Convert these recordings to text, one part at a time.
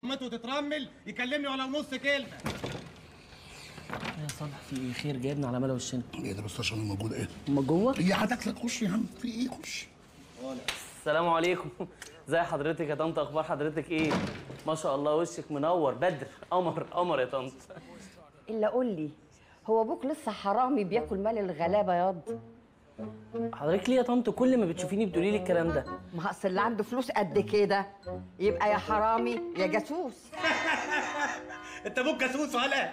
مته تترمل يكلمني ولا نص كلمه يا صالح في ايه خير جايبنا على ملا وشنا ايه ده بس عشان موجود ايه هما جوه هي هتاكلك خش يا عم في ايه خش السلام عليكم ازي حضرتك يا طنط اخبار حضرتك ايه ما شاء الله وشك منور بدر قمر قمر يا طنط الا قول لي هو ابوك لسه حرامي بياكل مال الغلابه ياض حضرتك ليه يا طنط كل ما بتشوفيني بتقولي لي الكلام ده ما اصل اللي عنده فلوس قد كده يبقى يا حرامي يا جاسوس انت ابوك جاسوس ولا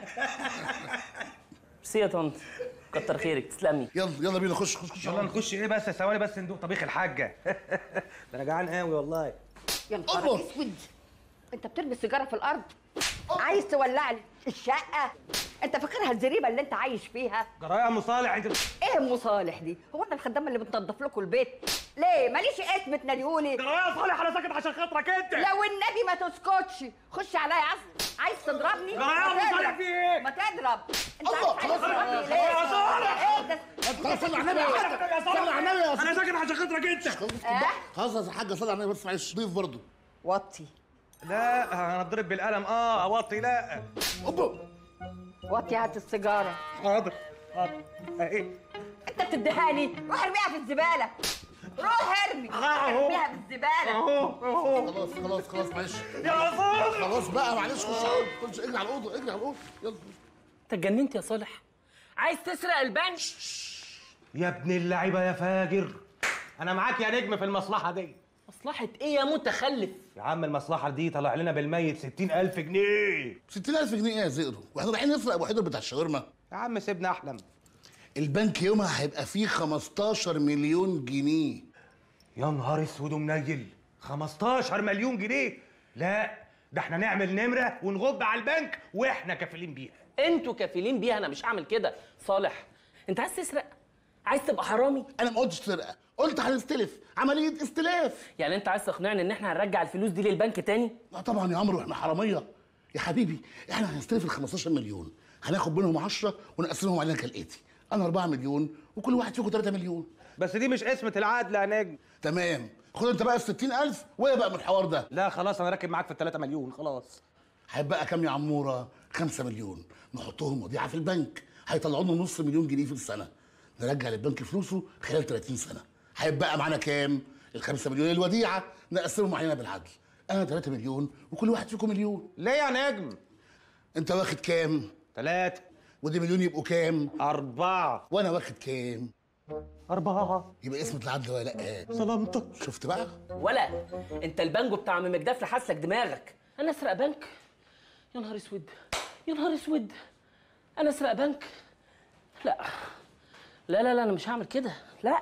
ميرسي يا طنط كتر خيرك تسلمي يلا يلا بينا خش خش خش يلا نخش ايه بس ثواني بس ندوق طبيخ الحاجه ده انا جعان قوي والله يا نهار الله. اسود انت بترمي السيجاره في الارض عايز تولع لي الشقه انت فاكرها الزريبه اللي انت عايش فيها جرايه يا ام صالح انت ايه ام صالح دي هو انا الخدامه اللي بتنظف لكم البيت ليه ماليش اسم تناديهولي جرايه يا صالح انا ساكت عشان خاطرك انت لو النبي ما تسكتش خش عليا عايز عايز تضربني جرايه يا ما ام تضرب. صالح في ايه ما تضرب انت الله، عايز خلاص، تضربني خلاص، ليه يا صالح. ايه ده خلاص صلي على النبي يا حاج صلي على النبي يا انا ساكت عشان خاطرك انت آه؟ خلاص يا حاج صلي على النبي بس معلش ضيف برضه وطي لا انا اتضرب بالقلم اه اوطي لا اوبا وطي هات السيجاره حاضر حاضر ايه انت بتديهاني روح ارميها في الزباله روح ارمي أهو. ارميها في الزباله اهو اهو خلاص خلاص خلاص معلش يا صالح خلاص بقى معلش خش على خش اجري على الاوضه اجري على الاوضه يلا انت اتجننت يا صالح عايز تسرق البنك يا ابن اللعيبه يا فاجر انا معاك يا نجم في المصلحه دي مصلحة ايه يا متخلف يا عم المصلحه دي طلع لنا بالميت 60000 جنيه 60000 جنيه ايه يا زئرو واحنا رايحين نسرق ابو حيدر بتاع الشاورما يا عم سيبنا احلم البنك يومها هيبقى فيه 15 مليون جنيه يا نهار اسود ومنيل 15 مليون جنيه لا ده احنا نعمل نمره ونغب على البنك واحنا كافلين بيها انتوا كفيلين بيها انا مش هعمل كده صالح انت عايز تسرق عايز تبقى حرامي انا ما قلتش سرقه قلت هنستلف عمليه استلاف يعني انت عايز تقنعني ان احنا هنرجع الفلوس دي للبنك تاني لا طبعا يا عمرو احنا حراميه يا حبيبي احنا هنستلف ال 15 مليون هناخد منهم 10 ونقسمهم علينا كالاتي انا 4 مليون وكل واحد فيكم 3 مليون بس دي مش قسمه العدل يا نجم تمام خد انت بقى ال 60000 وايه بقى من الحوار ده لا خلاص انا راكب معاك في ال 3 مليون خلاص هيبقى كام يا عموره 5 مليون نحطهم وديعه في البنك هيطلعوا لنا نص مليون جنيه في السنه نرجع للبنك فلوسه خلال 30 سنه هيبقى معانا كام ال 5 مليون الوديعه نقسمهم علينا بالعدل انا 3 مليون وكل واحد فيكم مليون ليه يا نجم انت واخد كام ثلاثة ودي مليون يبقوا كام أربعة وانا واخد كام أربعة يبقى اسمة العدل ولا لا سلامتك شفت بقى ولا انت البانجو بتاع عم مجدف لحسلك دماغك انا اسرق بنك يا نهار اسود يا نهار اسود انا اسرق بنك لا لا لا لا انا مش هعمل كده لا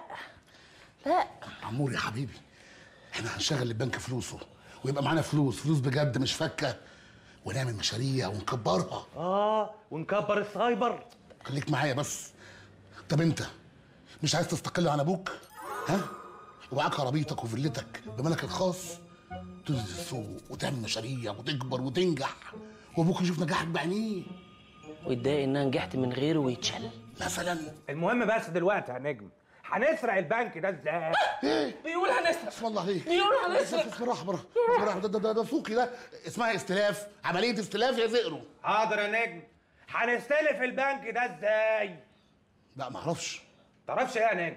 لا عمور يا حبيبي احنا هنشغل البنك فلوسه ويبقى معانا فلوس فلوس بجد مش فكه ونعمل مشاريع ونكبرها آه ونكبر السايبر خليك معايا بس طب انت مش عايز تستقل عن ابوك ها ومعاك عربيتك وفيلتك بملك الخاص تنزل السوق وتعمل مشاريع وتكبر وتنجح وابوك يشوف نجاحك بعينيه ويتضايق ان انا نجحت من غيره ويتشل مثلا المهم بس دلوقتي يا نجم هنسرق البنك ده ازاي؟ ايه بيقول هنسرق بسم الله عليك بيقول هنسرق بسم الله بالراحه بالراحه ده ده ده, ده سوقي ده اسمها استلاف عمليه استلاف يا زئرو حاضر يا نجم هنستلف البنك ده ازاي؟ لا ما اعرفش تعرفش ايه يا نجم؟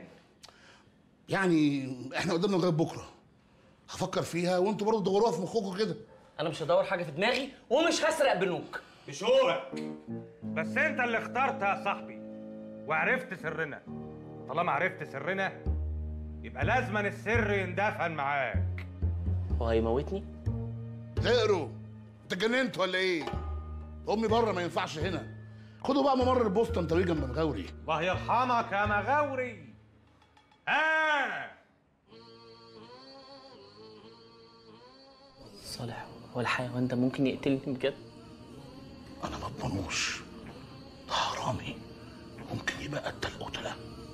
يعني احنا قدامنا لغايه بكره هفكر فيها وانتوا برضه تدوروها في مخكم كده انا مش هدور حاجه في دماغي ومش هسرق بنوك بشوقك بس انت اللي اخترتها يا صاحبي وعرفت سرنا طالما عرفت سرنا يبقى لازما السر يندفن معاك هو هيموتني زئرو انت اتجننت ولا ايه؟ امي بره ما ينفعش هنا خدوا بقى ممر البوسطه انت جنب مغاوري الله يرحمك يا مغاوري ها صالح هو الحيوان ده ممكن يقتلني بجد انا ما اضمنوش ده حرامي ممكن يبقى قتل قتله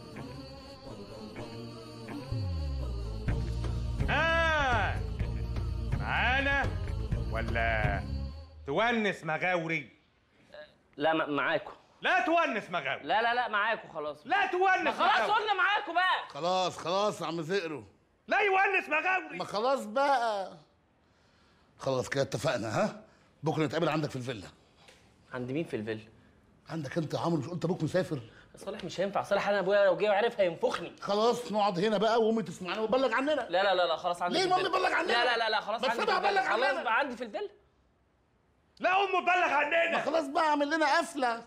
ها معانا ولا تونس مغاوري لا م- معاكم لا تونس مغاوري لا لا لا معاكم خلاص لا تونس خلاص مغاوري قلنا معاكم بقى خلاص خلاص يا عم زئرو لا يونس مغاوري ما خلاص بقى خلاص كده اتفقنا ها بكره نتقابل عندك في الفيلا عند مين في الفيلا عندك انت يا عمرو مش قلت ابوك مسافر صالح مش هينفع صالح انا ابويا لو جه وعرف هينفخني خلاص نقعد هنا بقى وامي تسمعنا وتبلغ عننا لا لا لا لا خلاص عندي ليه في مامي الفيلا. بلغ عننا؟ لا لا لا لا خلاص بس عندي في أنا الفيلا هبلغ خلاص عننا. بقى عندي في الفيلا لا امه تبلغ ما عننا خلاص بقى اعمل لنا قفله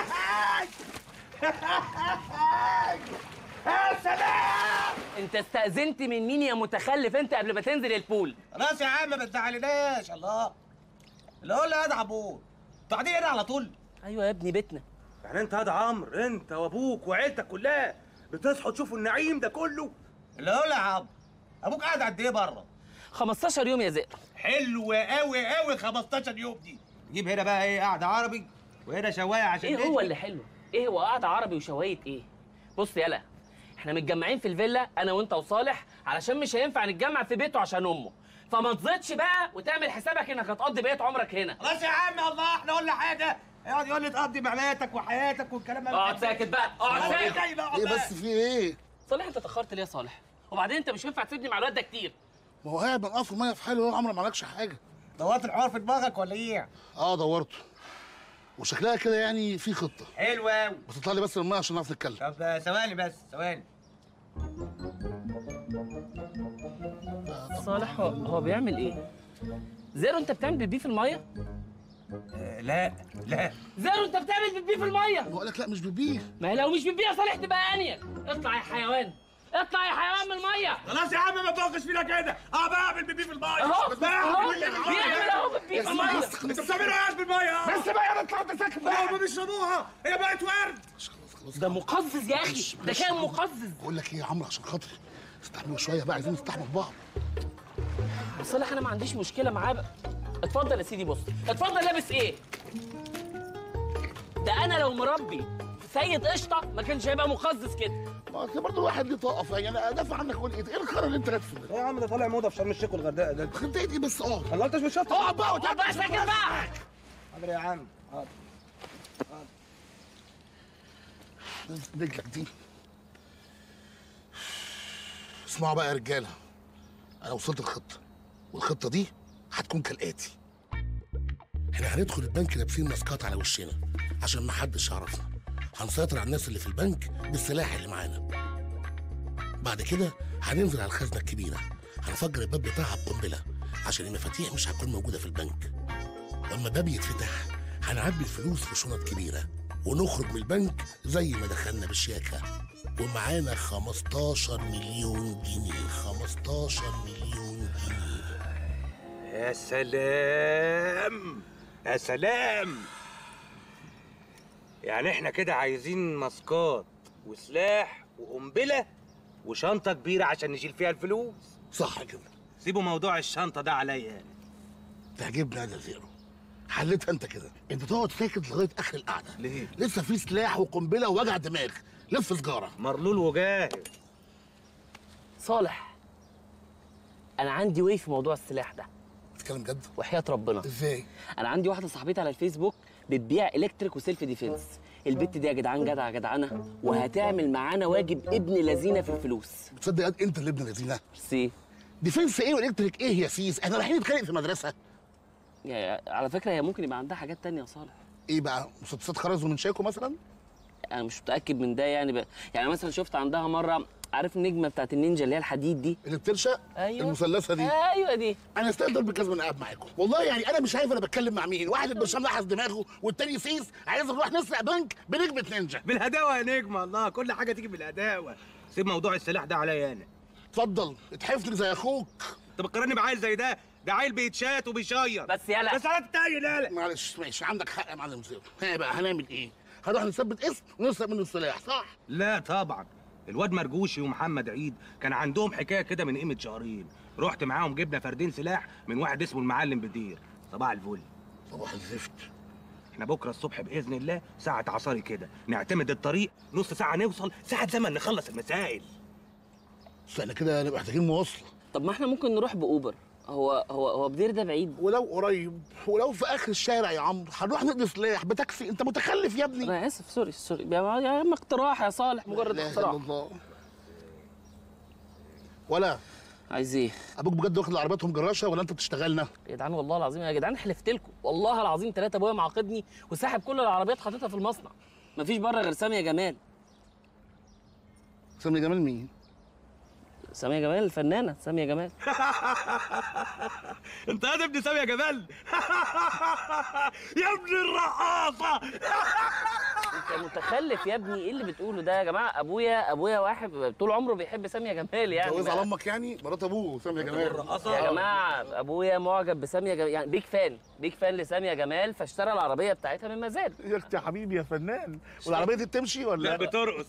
يا سلام انت استأذنت من مين يا متخلف انت قبل ما تنزل البول خلاص يا عم ما تزعلناش الله اللي هو اللي يا عبور انتوا قاعدين هنا على طول ايوه يا ابني بيتنا يعني انت يا عمرو انت وابوك وعيلتك كلها بتصحوا تشوفوا النعيم ده كله اللي هو يا عم ابوك قاعد قد ايه بره 15 يوم يا زئر حلو قوي قوي 15 يوم دي نجيب هنا بقى ايه قاعده عربي وهنا شوايه عشان ايه هو نشوي. اللي حلو ايه هو قعده عربي وشوايه ايه بص يلا احنا متجمعين في الفيلا انا وانت وصالح علشان مش هينفع نتجمع في بيته عشان امه فما تزيدش بقى وتعمل حسابك انك هتقضي بقيه عمرك هنا خلاص يا عم الله احنا قلنا حاجه يقعد يقول لي تقضي معماتك وحياتك والكلام ده اقعد ساكت بقى اقعد خلاص ساكت جاي بقى ايه بس في ايه صالح انت اتاخرت ليه يا صالح وبعدين انت مش هينفع تسيبني مع الواد ده كتير ما هو قاعد بنقف الميه في حاله يا عمرو ما عملكش حاجه دورت الحوار في دماغك ولا ايه؟ اه دورته وشكلها كده يعني في خطه حلو قوي بس اطلع لي بس من الميه عشان نعرف نتكلم طب ثواني بس ثواني صالح هو, هو بيعمل ايه زيرو انت بتعمل بيبي في الميه آه لا لا زيرو انت بتعمل بيبي في الميه بقول لك لا مش بيبيه ما هي لو مش بيبي يا صالح تبقى انيل اطلع يا حيوان اطلع يا حيوان من الميه خلاص يا عم ما تفوقش فينا كده اه بعمل بيبي في الميه اهو بعمل اهو بيبي في المية. بيعمل اهو بيبي في الميه انت بتعملوا ايه بالميه بس بقى انا طلعت ساكت بقى هم بيشربوها هي بقت ورد خلاص خلاص ده مقزز يا اخي ده كان مقزز بقول لك ايه يا عمرو عشان خاطري استحملوا شويه بقى عايزين نستحمل بعض صالح انا ما عنديش مشكله معاه بقى اتفضل يا سيدي بص اتفضل لابس ايه ده انا لو مربي سيد قشطه ما كانش هيبقى مقزز كده ما اصل برضه الواحد ليه طاقه يعني انا ادافع عنك اقول ايه ايه القرار اللي انت لابسه ده؟ يا عم ده طالع موضه في شرم الشيخ والغردقه ده انت ايه بس اقعد الله انت مش شاطر اقعد بقى اقعد وتعالى بقى ساكت بقى حاضر يا عم حاضر رجلك دي اسمعوا بقى يا رجاله انا وصلت الخطه والخطه دي هتكون كالاتي احنا هندخل البنك لابسين ماسكات على وشنا عشان ما حدش يعرفنا هنسيطر على الناس اللي في البنك بالسلاح اللي معانا بعد كده هننزل على الخزنه الكبيره هنفجر الباب بتاعها بقنبله عشان المفاتيح مش هتكون موجوده في البنك لما الباب يتفتح هنعبي الفلوس في شنط كبيرة ونخرج من البنك زي ما دخلنا بالشياكة ومعانا 15 مليون جنيه 15 مليون جنيه يا سلام يا سلام يعني احنا كده عايزين ماسكات وسلاح وقنبله وشنطه كبيره عشان نشيل فيها الفلوس صح كده سيبوا موضوع الشنطه ده عليا انا تعجبني انا زيرو حلتها انت كده انت تقعد ساكت لغايه اخر القعده ليه؟ لسه في سلاح وقنبله ووجع دماغ لف سجاره مرلول وجاهز صالح انا عندي وي في موضوع السلاح ده بتتكلم جد وحياه ربنا ازاي انا عندي واحده صاحبتي على الفيسبوك بتبيع الكتريك وسيلف ديفense البت دي يا جدعان جدعه جدعانه وهتعمل معانا واجب ابن لذينه في الفلوس بتصدق قد انت اللي ابن الذين ميرسي ديفنس ايه والكتريك ايه يا سيس احنا رايحين نتخانق في مدرسه يعني على فكره هي ممكن يبقى عندها حاجات تانية يا صالح ايه بقى مسدسات خرز ومن شاكو مثلا انا مش متاكد من ده يعني ب... يعني مثلا شفت عندها مره عارف النجمه بتاعت النينجا اللي هي الحديد دي اللي بترشق ايوه المثلثه دي ايوه دي انا استقدر بالجزمه انا قاعد معاكم والله يعني انا مش عارف انا بتكلم مع مين واحد البرشام لحس دماغه والتاني سيس عايز نروح نسرق بنك بنجمه نينجا بالهداوه يا نجم الله كل حاجه تيجي بالهداوه سيب موضوع السلاح ده عليا انا اتفضل اتحفني زي اخوك انت بتقارني بعيل زي ده ده عيل بيتشات وبيشير بس يلا بس على التاني لا لا معلش ماشي عندك حق يا معلم زيرو ها بقى هنعمل ايه هنروح نثبت اسم ونسرق منه السلاح صح لا طبعا الواد مرجوشي ومحمد عيد كان عندهم حكايه كده من قيمه شهرين رحت معاهم جبنا فردين سلاح من واحد اسمه المعلم بدير صباح الفل صباح الزفت احنا بكره الصبح باذن الله ساعه عصاري كده نعتمد الطريق نص ساعه نوصل ساعه زمن نخلص المسائل بس احنا كده هنبقى محتاجين مواصله طب ما احنا ممكن نروح باوبر هو هو هو بدير ده بعيد ولو قريب ولو في اخر الشارع يا عمرو هنروح نقضي سلاح بتاكسي انت متخلف يا ابني انا اسف سوري سوري يا يا عم اقتراح يا صالح مجرد لا إله إلا اقتراح الله ولا عايز ايه ابوك بجد واخد عربياتهم جراشه ولا انت بتشتغلنا يا جدعان والله العظيم يا جدعان حلفت لكم والله العظيم ثلاثة ابويا معاقدني وساحب كل العربيات حاططها في المصنع مفيش بره غير سامية جمال سامي جمال مين سامية جمال الفنانة سامية جمال انت يا ابن سامي يا جمال يا ابن الرقاصه انت متخلف يا ابني ايه اللي بتقوله ده يا جماعة ابويا ابويا واحد طول عمره بيحب سامية جمال يعني جوز بقى. على امك يعني مرات ابوه سامي جمال يا جماعة ابويا معجب بسامية جمال يعني بيك فان بيك فان لسامية جمال فاشترى العربية بتاعتها من مزاد يا اختي يا حبيبي يا فنان والعربيه دي بتمشي ولا بترقص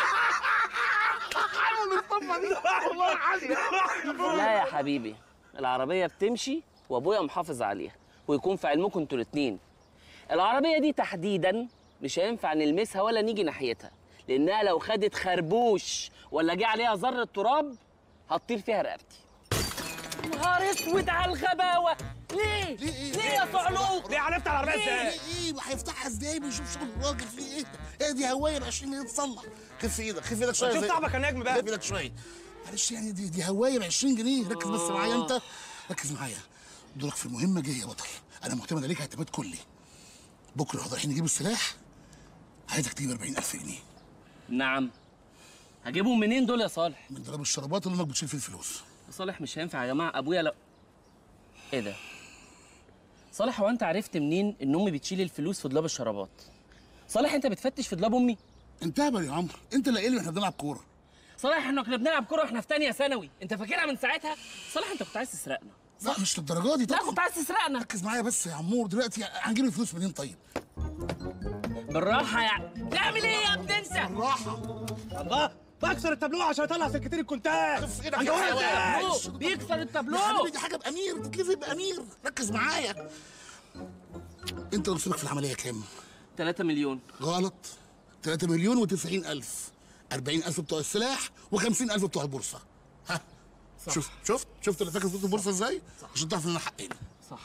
والله عاليه لا يا حبيبي العربية بتمشي وابويا محافظ عليها ويكون في علمكم انتوا الاتنين العربية دي تحديدا مش هينفع نلمسها ولا نيجي ناحيتها لانها لو خدت خربوش ولا جه عليها ذرة تراب هتطير فيها رقبتي نهار اسود على الغباوة ليه؟ ليه يا صعلوك؟ ليه عرفت على العربيه ازاي ايه هيفتحها ازاي بيشوف شغل الراجل في ايه ايه دي هوايه ب 20 جنيه تصلح خف ايدك خف ايدك شويه شوف زي- صاحبك النجم بقى خف ايدك شويه معلش يعني دي دي هوايه ب 20 جنيه ركز بس معايا انت ركز معايا دورك في المهمه جاي يا بطل انا معتمد عليك اعتماد كلي بكره رايحين نجيب السلاح عايزك تجيب 40000 جنيه نعم هجيبهم منين دول يا صالح؟ من ضرب الشرابات اللي امك بتشيل فيه الفلوس يا صالح مش هينفع يا جماعة ابويا لو ايه ده؟ صالح هو انت عرفت منين ان امي بتشيل الفلوس في دولاب الشرابات؟ صالح انت بتفتش في دولاب امي؟ انت هبل يا عمرو انت اللي قايل لي احنا بنلعب كوره صالح احنا كنا بنلعب كوره واحنا في تانية ثانوي انت فاكرها من ساعتها صالح انت كنت عايز تسرقنا لا مش للدرجه دي لا طبعا كنت عايز تسرقنا ركز معايا بس يا عمور دلوقتي هنجيب الفلوس منين طيب بالراحه يعني تعمل ايه يا ابني انت راحه الله بكسر التابلوه عشان اطلع سكتين الكونتاك خف ايدك انت يا قلت حيوان. ازاي؟ بيكسر يا التابلو حبيبي دي حاجه بامير تتلفي بامير ركز معايا انت نصيبك في العمليه كام 3 مليون غلط 3 مليون و90 الف 40 الف بتوع السلاح و50 الف بتوع البورصه ها شفت شفت شفت اللي فاكر فلوس البورصه ازاي عشان تعرف ان انا حقاني صح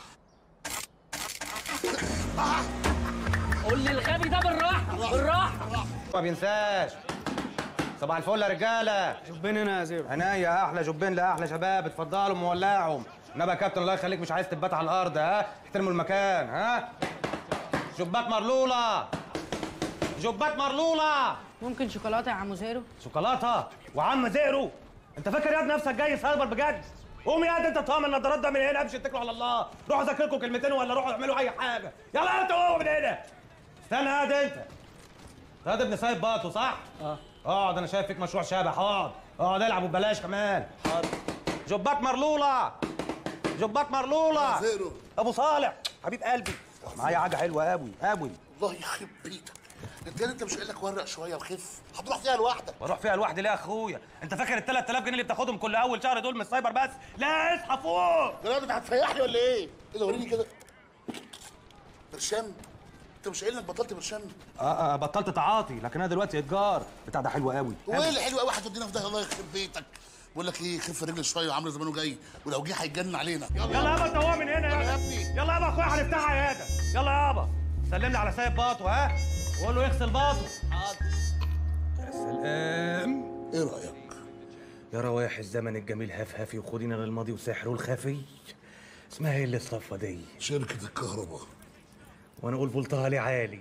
قول لي الغبي ده بالراحه بالراحه ما بينساش صباح الفل يا رجاله جبين هنا يا زيرو هنايا احلى جبين لاحلى شباب اتفضلوا مولعهم انما يا كابتن الله يخليك مش عايز تبات على الارض ها احترموا المكان ها جبات مرلوله جبات مرلوله ممكن شوكولاته يا عمو زيرو شوكولاته وعم زيرو انت فاكر ياد نفسك جاي سايبر بجد قوم ياد انت طعم النضارات ده من هنا امشي اتكلوا على الله روحوا ذاكر لكم كلمتين ولا روحوا اعملوا اي حاجه يلا انت قوم من هنا استنى هاد انت هاد ابن سايب باطو صح؟ اه اقعد انا شايف فيك مشروع شبح اقعد اقعد العب وببلاش كمان حاضر جبات مرلوله جبات مرلوله زيرو. ابو صالح حبيب قلبي معايا حاجه حلوه قوي قوي الله يخرب بيتك انت انت مش قايل لك ورق شويه وخف هتروح فيها لوحدك بروح فيها لوحدي ليه يا اخويا انت فاكر ال 3000 جنيه اللي بتاخدهم كل اول شهر دول من السايبر بس لا اصحى فوق ده انت هتسيحني ولا ايه؟ ايه ده وريني كده برشام انت مش قايل انك بطلت برشام اه اه بطلت تعاطي لكن انا دلوقتي اتجار بتاع ده حلو قوي وايه اللي حلو قوي هتودينا في ده الله يخرب بيتك بقول لك ايه خف رجل شويه وعامل زمانه جاي ولو جه هيتجنن علينا يلا يابا انت هو من هنا يلا يا يلا ابني. يلا يابا اخويا هنفتحها يا ده يلا يابا سلم لي على سايب باطو ها وقول له يغسل باطو حاضر يا سلام ايه رايك؟ يا روايح الزمن الجميل هفهفي وخدينا للماضي وسحره الخفي اسمها ايه اللي الصفه دي شركه الكهرباء وانا اقول فولتها لي عالي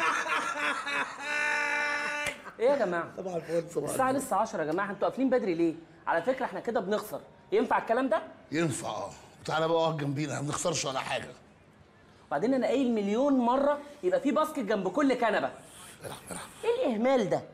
ايه يا جماعه صباح الفل صباح الساعه الفل لسه 10 يا جماعه انتوا قافلين بدري ليه على فكره احنا كده بنخسر ينفع الكلام ده ينفع اه وتعالى بقى اقعد جنبينا ما بنخسرش ولا حاجه وبعدين انا قايل مليون مره يبقى في باسكت جنب كل كنبه العب العب ايه الاهمال ده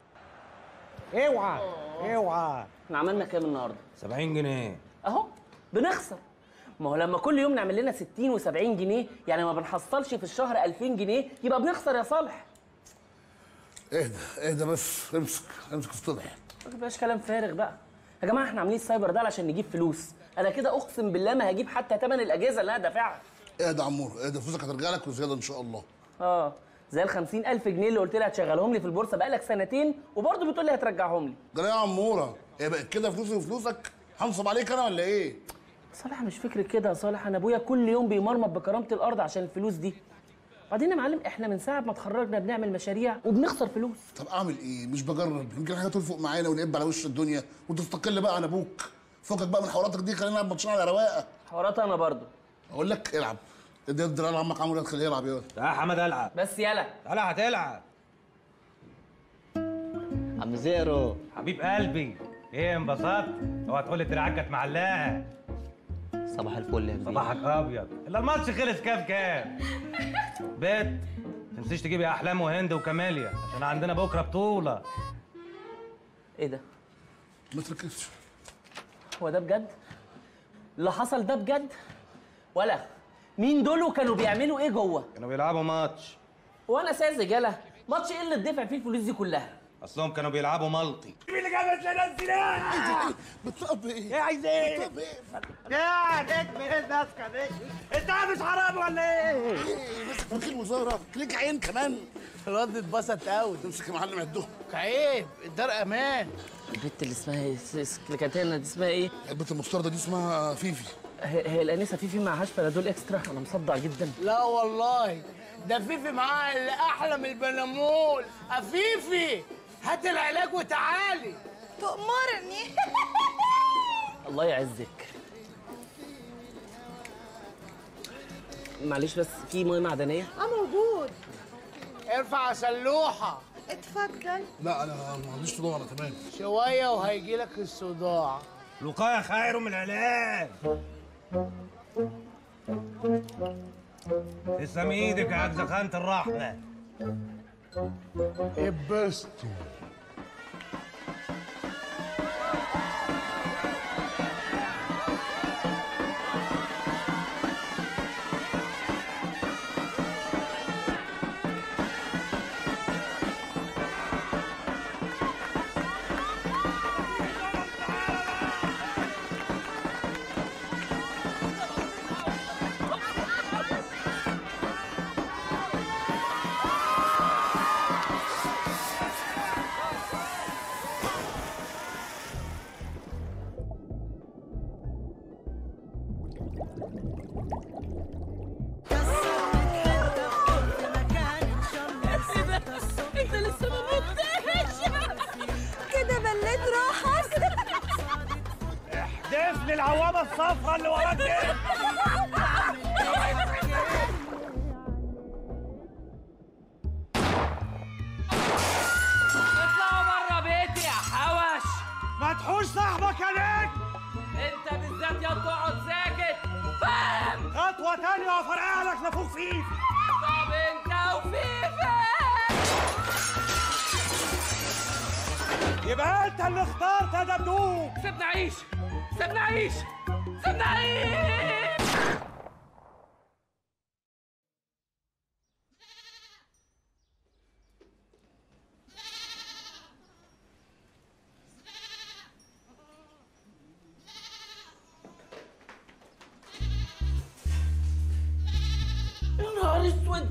اوعى اوعى احنا عملنا كام النهارده 70 جنيه اهو بنخسر ما هو لما كل يوم نعمل لنا 60 و70 جنيه يعني ما بنحصلش في الشهر 2000 جنيه يبقى بنخسر يا صالح اهدى اهدى بس امسك امسك افتضح ما تبقاش كلام فارغ بقى يا جماعه احنا عاملين السايبر ده علشان نجيب فلوس انا كده اقسم بالله ما هجيب حتى ثمن الاجهزه اللي انا دافعها اهدى يا عمور اهدى فلوسك هترجع لك وزياده ان شاء الله اه زي ال 50000 جنيه اللي قلت لي هتشغلهم لي في البورصه بقالك سنتين وبرضه بتقول لي هترجعهم لي ده أنا يا عموره هي بقت كده فلوسي وفلوسك هنصب عليك انا ولا ايه؟ صالح مش فكرة كده يا صالح انا ابويا كل يوم بيمرمط بكرامه الارض عشان الفلوس دي بعدين يا معلم احنا من ساعه ما اتخرجنا بنعمل مشاريع وبنخسر فلوس طب اعمل ايه؟ مش بجرب يمكن حاجه تلفق معانا ونقب على وش الدنيا وتستقل بقى عن ابوك فكك بقى من حواراتك دي خلينا نلعب ماتشين على رواقه حوارات انا برضو اقول لك العب ادي الدراع لعمك عمرو خليه يلعب يلا تعال يا حمد العب بس يلا تعالى هتلعب عم زيرو حبيب قلبي ايه انبسطت اوعى تقول لي دراعك كانت معلقه صباح الفل يا كبير صباحك ابيض الا الماتش خلص كام كام بيت تنسيش تجيبي احلام وهند وكماليا عشان عندنا بكره بطوله ايه ده ما تركزش هو ده بجد اللي حصل ده بجد ولا مين دول وكانوا بيعملوا ايه جوه كانوا بيلعبوا ماتش وانا ساذج يلا ماتش ايه اللي اتدفع فيه الفلوس دي كلها اصلهم كانوا بيلعبوا مالطي مين اللي جابت لنا السلاح؟ بتطلب ايه؟ ايه عايز ايه؟ بتطلب ايه؟ يا نجم ايه الناسكه دي؟ انت مش حرام ولا ايه؟ ايه ماسك وكيل وزاره ليك عين كمان الواد اتبسط قوي تمسك يا معلم عدهم عيب الدار امان البت اللي اسمها ايه س- اللي كانت هنا دي اسمها ايه البنت المستردة دي اسمها فيفي هي هي الانسه فيفي معهاش بنادول اكسترا انا مصدع جدا لا والله ده فيفي معاه اللي احلى من البنمول افيفي هات العلاج وتعالي تأمرني الله يعزك معلش بس في ميه معدنيه اه موجود ارفع سلوحه اتفضل لا انا ما عنديش صداع انا تمام شويه وهيجي لك الصداع الوقايه خير من العلاج تسلم ايدك يا عبد خانة الرحمه اتبسطوا انت لسه ما متش كده بليت روحك احدف لي العوامه الصفراء اللي وراك دي اطلعوا بره بيتي يا حوش ما تحوش صاحبك يا نجم انت بالذات يا تقعد ساكت فاهم خطوه تانية وافرقع لك نافوخ فيك طب انت وفيفا يبقى انت اللي اخترت يا دبدوب سيبنا عيش سيبنا عيش سيبنا عيش يا نهار اسود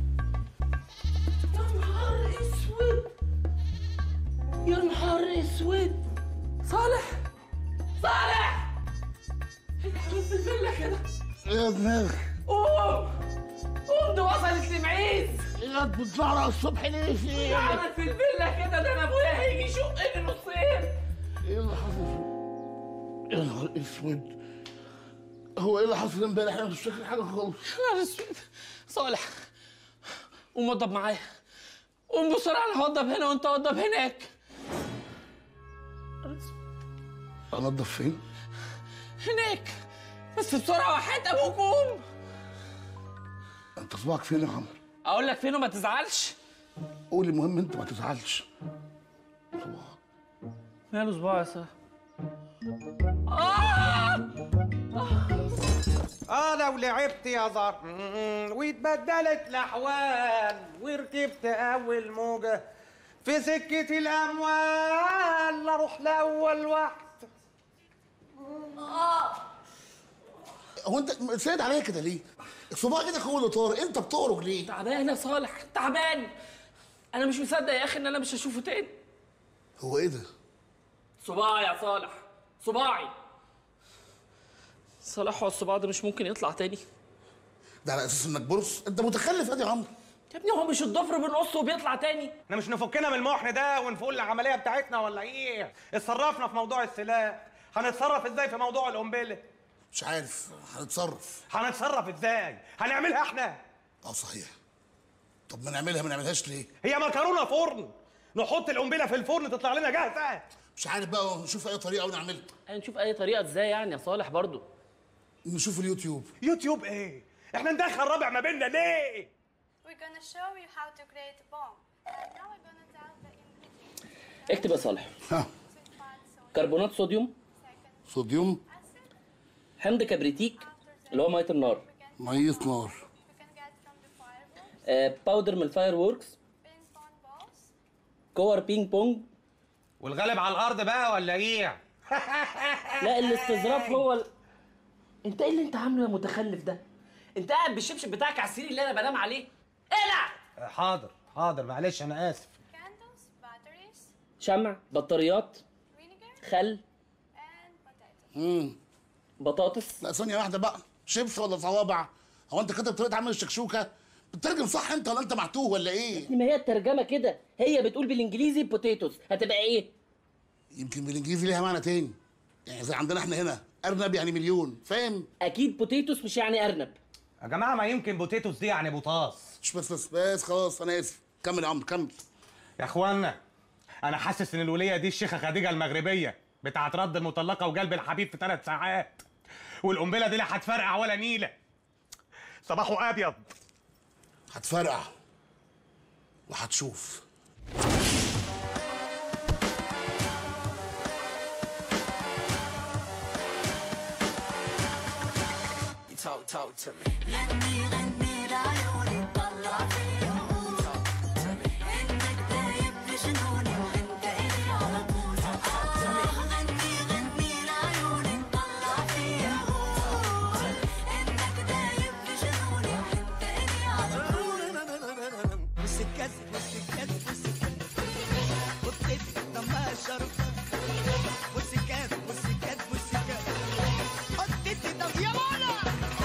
يا نهار اسود يا نهار اسود صالح صالح انت عامل في الفيلا كده ايه يا دماغك؟ قوم قوم دي وصلت لمعيز ايه بتطلع الصبح ليه في ايه؟ عمل في الفيلا كده ده انا ابويا هيجي يشقني نصين ايه اللي حصل؟ يا نهار اسود هو ايه اللي حصل امبارح انا مش فاكر حاجه خالص يا نهار اسود صالح قوم وضب معايا قوم بسرعه انا هوضب هنا وانت وضب هناك انضف فين؟ هناك بس بسرعه وحياة ابوك قوم انت صباعك فين يا عمرو؟ اقول لك فين وما تزعلش قول المهم انت ما تزعلش صباعك ماله صباعي يا صاحبي اه لو لعبت يا زهر مم، واتبدلت الاحوال وركبت اول موجه في سكه الاموال اروح لاول واحد هو انت سايد عليا كده ليه؟ صباعك ايدك هو اللي طارق انت بتقرج ليه؟ تعبان يا صالح تعبان انا مش مصدق يا اخي ان انا مش هشوفه تاني هو ايه ده؟ صباعي يا صالح صباعي صلاح والصباع ده مش ممكن يطلع تاني ده على اساس انك برص انت متخلف يا عمرو يا ابني هو مش الضفر بنقصه وبيطلع تاني احنا مش نفكنا من المحن ده ونفوق العمليه بتاعتنا ولا ايه؟ اتصرفنا في موضوع السلاح هنتصرف ازاي في موضوع القنبله مش عارف هنتصرف هنتصرف ازاي هنعملها احنا اه صحيح طب ما نعملها ما نعملهاش ليه هي مكرونه فرن نحط القنبله في الفرن تطلع لنا جاهزه مش عارف بقى نشوف اي طريقه ونعملها هنشوف اي طريقه ازاي يعني يا صالح برضو نشوف اليوتيوب يوتيوب ايه احنا ندخل رابع ما بيننا ليه We're gonna show you how to create a bomb. And now we're gonna tell the ingredients. اكتب يا صالح ها Sweet fat, sodium, كربونات صوديوم second صوديوم acid. حمض كبريتيك اللي هو ميه النار ميه نار We can get from the fireworks, آه باودر من الفاير ووركس ping pong balls, كور بينج بونج والغالب على الارض بقى ولا ايه لا الاستظراف هو ال... انت ايه اللي انت عامله يا متخلف ده انت قاعد بالشبشب بتاعك على السرير اللي انا بنام عليه اقلع حاضر حاضر معلش انا اسف candles, batteries, شمع بطاريات vinegar, خل and potatoes. امم بطاطس لا ثانيه واحده بقى شيبس ولا صوابع هو انت كاتب طريقه عمل الشكشوكه بتترجم صح انت ولا انت معتوه ولا ايه ما هي الترجمه كده هي بتقول بالانجليزي بوتيتوس هتبقى ايه يمكن بالانجليزي ليها معنى تاني يعني زي عندنا احنا هنا ارنب يعني مليون فاهم اكيد بوتيتوس مش يعني ارنب يا جماعه ما يمكن بوتيتوس دي يعني بوطاس مش بس بس بس خلاص انا اسف كمل يا عمرو كمل يا اخوانا انا حاسس ان الوليه دي الشيخه خديجه المغربيه بتاعت رد المطلقه وجلب الحبيب في ثلاث ساعات والقنبله دي لا هتفرقع ولا نيله صباحه ابيض هتفرقع وهتشوف Talk, talk to me. والسكات والسكات والسكات والطفل دمها شرف والسكات والسكات والسكات الطفل دم يا مالا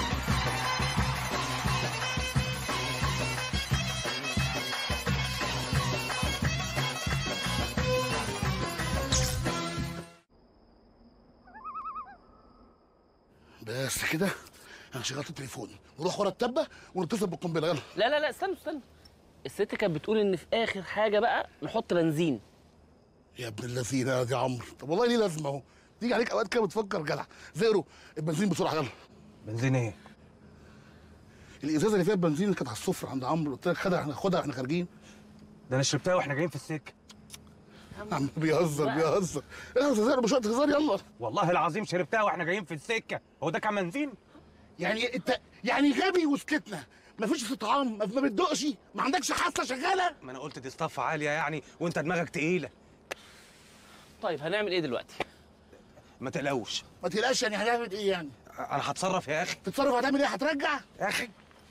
بس كده انا شغلت التليفون نروح ورا التبه ونتصل بالقنبله يلا لا لا لا استنى استنى الست كانت بتقول ان في اخر حاجه بقى نحط بنزين يا ابن اللذينه يا دي عمرو طب والله ليه لازمه اهو تيجي عليك اوقات كده بتفكر جدع زيرو البنزين بسرعه يلا بنزين ايه الازازه اللي فيها البنزين اللي كانت على السفره عند عمرو قلت لك خدها احنا خدها واحنا خارجين ده انا شربتها واحنا جايين في السكه عم بيهزر بيهزر ايه هزار مش وقت هزار يلا والله العظيم شربتها واحنا جايين في السكه هو ده كان بنزين يعني انت يعني غبي وسكتنا مفيش طعام ما ما بتدقش ما عندكش حاسه شغاله ما انا قلت دي صفه عاليه يعني وانت دماغك تقيله طيب هنعمل ايه دلوقتي ما تقلقوش ما تقلقش يعني هنعمل ايه يعني انا هتصرف يا اخي تتصرف هتعمل ايه هترجع يا اخي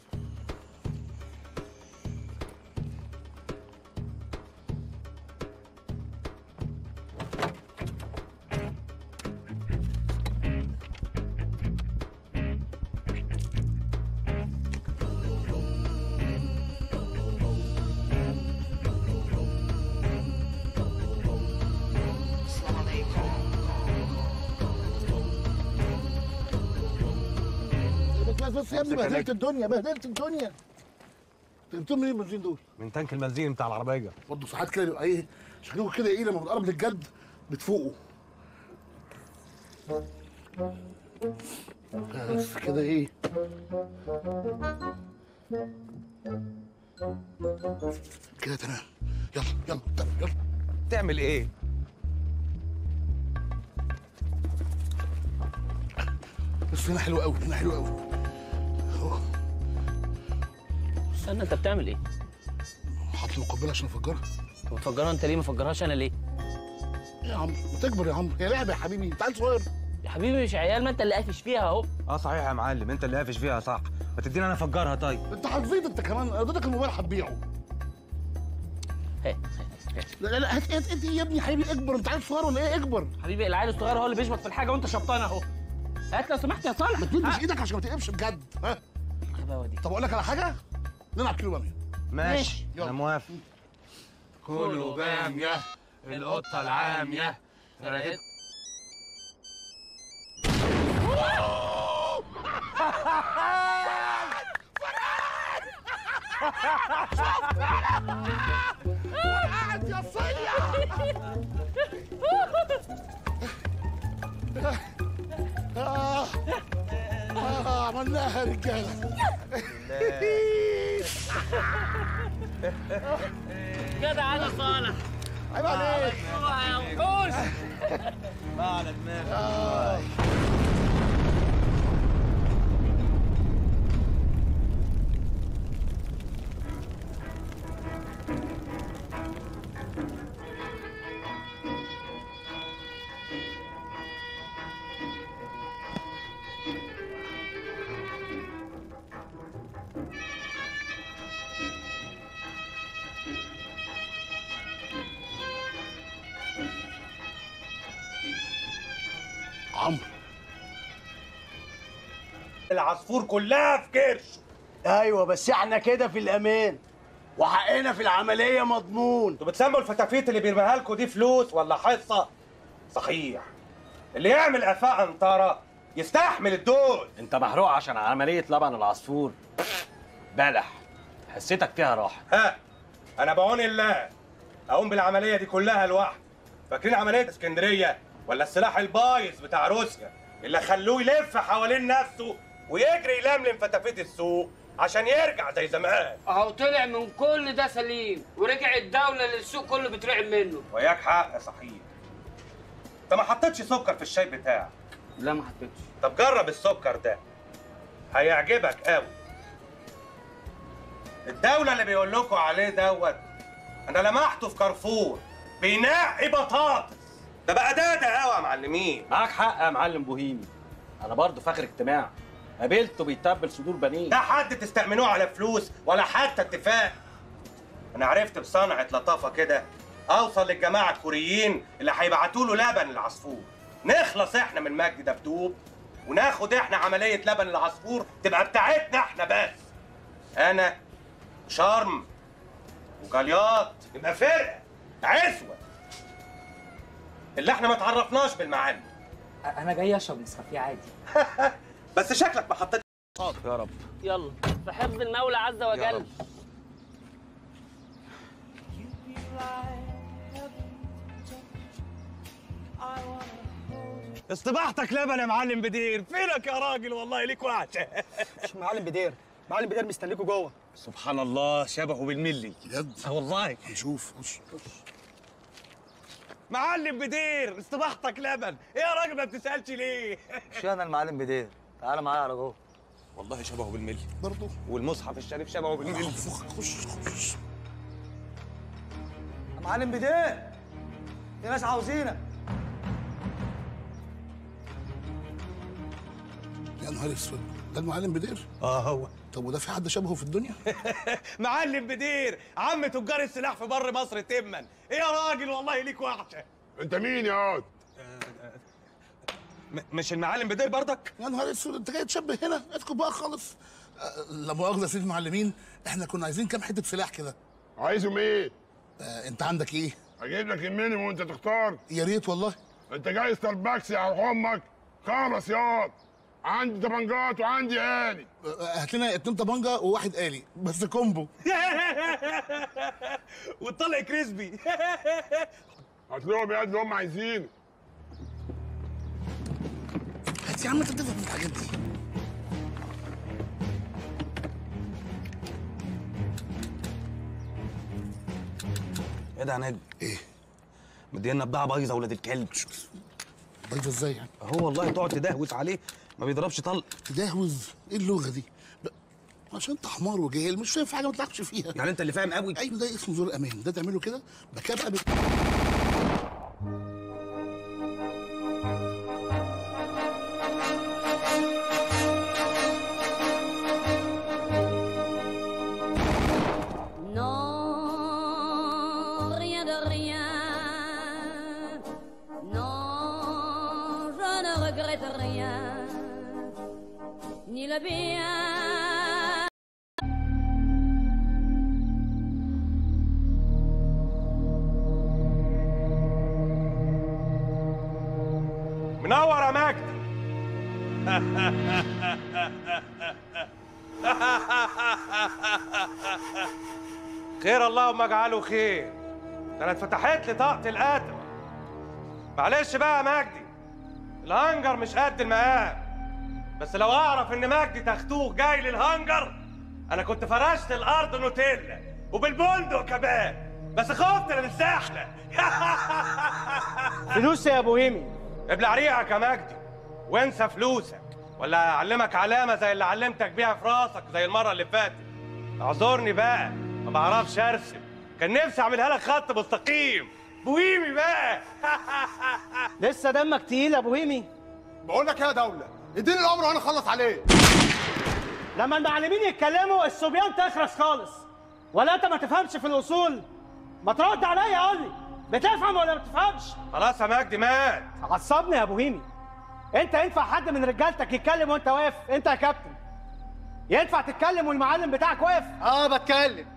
بس بس يا ابني بهدلت الدنيا بهدلت الدنيا جبتهم منين البنزين دول؟ من تانك البنزين بتاع العربيه برضه ساعات كده بيبقى ايه شكلكم كده ايه لما بتقرب للجد بتفوقوا بس كده ايه كده تمام يلا يلا يلا يلا تعمل ايه بس هنا حلو قوي هنا حلو قوي اهو استنى انت بتعمل ايه حاطط المقبله عشان افجرها مفجرها انت ليه مفجرهاش انا ليه يا عم بتكبر يا عم هي لعبه يا حبيبي انت عيل صغير يا حبيبي مش عيال ما انت اللي قافش فيها اهو اه صحيح يا معلم انت اللي قافش فيها صح ما تديني انا افجرها طيب انت هتزيد انت كمان انا اديتك الموبايل هتبيعه هات لا لا لا هات هات هات ايه يا ابني حبيبي اكبر انت عيل صغير ولا ايه اكبر حبيبي العيل الصغير هو اللي بيشبط في الحاجه وانت شبطان اهو هات لو سمحت يا صالح ما تمدش ايدك عشان ما تقلبش بجد ها الغباوه دي طب اقول لك على حاجه نلعب كيلو باميه ماشي يلا. انا موافق كله بامية القطه العاميه قاعد يا صيع آه. آه عملناها يا رجاله جدع انا صالح عيب عليك اوعى يا وحوش ما على دماغك آه. عمرو العصفور كلها في كرش ايوه بس احنا كده في الامان وحقنا في العمليه مضمون انتوا بتسموا الفتافيت اللي بيرميها لكم دي فلوس ولا حصه صحيح اللي يعمل قفاء انطره يستحمل الدول انت محروق عشان عمليه لبن العصفور بلح حسيتك فيها راحه ها انا بعون الله اقوم بالعمليه دي كلها لوحدي فاكرين عمليه اسكندريه ولا السلاح البايظ بتاع روسيا اللي خلوه يلف حوالين نفسه ويجري يلملم فتافيت السوق عشان يرجع زي زمان اهو طلع من كل ده سليم ورجع الدولة للسوق كله بيترعب منه وياك حق صحيح انت ما حطيتش سكر في الشاي بتاعك لا ما حطيتش طب جرب السكر ده هيعجبك قوي الدولة اللي بيقول لكم عليه دوت انا لمحته في كارفور بينقي بطاطس ده بقى ده ده قوي يا معلمين معاك حق يا معلم بوهيمي انا برضه فاخر اجتماع قابلته بيتبل صدور بنيه ده حد تستأمنوه على فلوس ولا حتى اتفاق انا عرفت بصنعة لطافة كده اوصل للجماعة الكوريين اللي هيبعتوا له لبن العصفور نخلص احنا من مجدي دبدوب وناخد احنا عملية لبن العصفور تبقى بتاعتنا احنا بس انا شرم وجلياط نبقى فرقة عزوة اللي احنا ما تعرفناش بالمعلم انا جاي اشرب نسكافيه عادي بس شكلك ما حطيت يا رب يلا في حفظ المولى عز وجل اصطباحتك لبن يا معلم بدير فينك يا راجل والله ليك وحشه مش معلم بدير معلم بدير مستنيكوا جوه سبحان الله شبهه بالملي بجد اه والله نشوف خش معلم بدير اصطباحتك لبن ايه يا راجل ما بتسالش ليه مش انا المعلم بدير تعالى معايا على جوه والله شبهه بالملي برضه والمصحف الشريف شبهه بالملي فخ خش خش يا معلم بدير في ناس عاوزينك يا نهار اسود ده المعلم بدير اه هو طب وده في حد شبهه في الدنيا معلم بدير عم تجار السلاح في بر مصر تما ايه يا راجل والله ليك وحشه انت مين يا واد؟ م- مش المعلم بدير برضك يا نهار اسود انت جاي تشبه هنا اسكت بقى خالص آه، لا مؤاخذه يا سيدي المعلمين احنا كنا عايزين كام حته سلاح كده عايزهم ايه؟ آه، انت عندك ايه اجيب لك المينيموم وانت تختار يا ريت والله انت جاي ستاربكس يا امك خلص ياض عندي طبنجات وعندي آلي آه، هات لنا اتنين طبنجه وواحد آلي بس كومبو وطلع كريسبي هات لهم يا اللي هم عايزينه هات يا عم انت بتفهم الحاجات دي ايه ده يا نجم ايه مدينا بضاعه بايظه ولاد الكلب بايظه ازاي يعني هو والله تقعد تدهوس عليه ما بيضربش طلق تدهوز ايه اللغه دي ب- عشان انت حمار وجاهل مش فاهم في حاجه ما تلعبش فيها يعني انت اللي فاهم قوي ايوه ده اسمه زور امان ده تعمله كده بكابقه بت... Non, rien de rien. Non, je ne regrette rien. Ni le bien. منور يا مجدي خير اللهم اجعله خير ده انا اتفتحت لي طاقه القتل معلش بقى يا مجدي الهنجر مش قد المقام بس لو اعرف ان مجدي تختوخ جاي للهنجر انا كنت فرشت الارض نوتيلا وبالبندق كمان بس خفت من السحله فلوس يا ابو هيمي ابلع ريقك يا مجدي وانسى فلوسك ولا اعلمك علامه زي اللي علمتك بيها في راسك زي المره اللي فاتت اعذرني بقى ما بعرفش ارسم كان نفسي اعملها لك خط مستقيم بويمي بقى لسه دمك تقيل يا ابو هيمي بقول لك ايه يا دوله اديني الامر وانا اخلص عليه لما المعلمين يتكلموا الصبيان تخرس خالص ولا انت ما تفهمش في الاصول ما ترد عليا قول لي بتفهم ولا ما بتفهمش خلاص يا مجدي مات عصبني يا ابو هيمي انت ينفع حد من رجالتك يتكلم وانت واقف انت يا كابتن ينفع تتكلم والمعلم بتاعك واقف اه بتكلم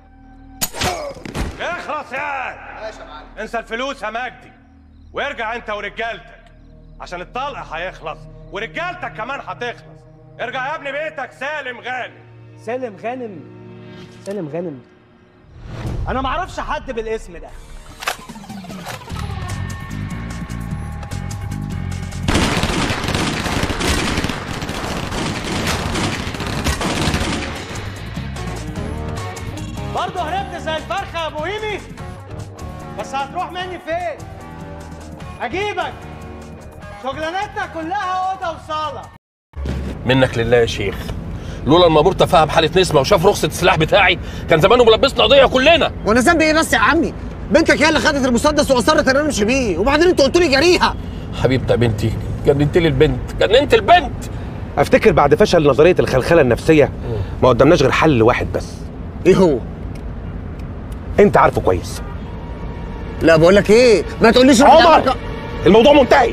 اخلص يا ماشي يا معلم انسى الفلوس يا مجدي وارجع انت ورجالتك عشان الطلق هيخلص ورجالتك كمان هتخلص ارجع يا ابني بيتك سالم غانم سالم غانم سالم غانم انا ما اعرفش حد بالاسم ده برضه هربت زي الفرخه يا ابو هيمي بس هتروح مني فين اجيبك شغلانتنا كلها اوضه وصاله منك لله يا شيخ لولا المامور تفهم بحاله نسمه وشاف رخصه السلاح بتاعي كان زمانه ملبسنا قضيه كلنا وانا ذنبي ايه بس يا عمي بنتك هي اللي خدت المسدس واصرت ان انا امشي بيه وبعدين انتوا قلتوا لي جريها حبيبتي يا بنتي جننت لي البنت جننت البنت افتكر بعد فشل نظريه الخلخله النفسيه ما قدامناش غير حل واحد بس ايه هو انت عارفه كويس لا بقول لك ايه ما تقوليش روح عمر تعمل- الموضوع منتهي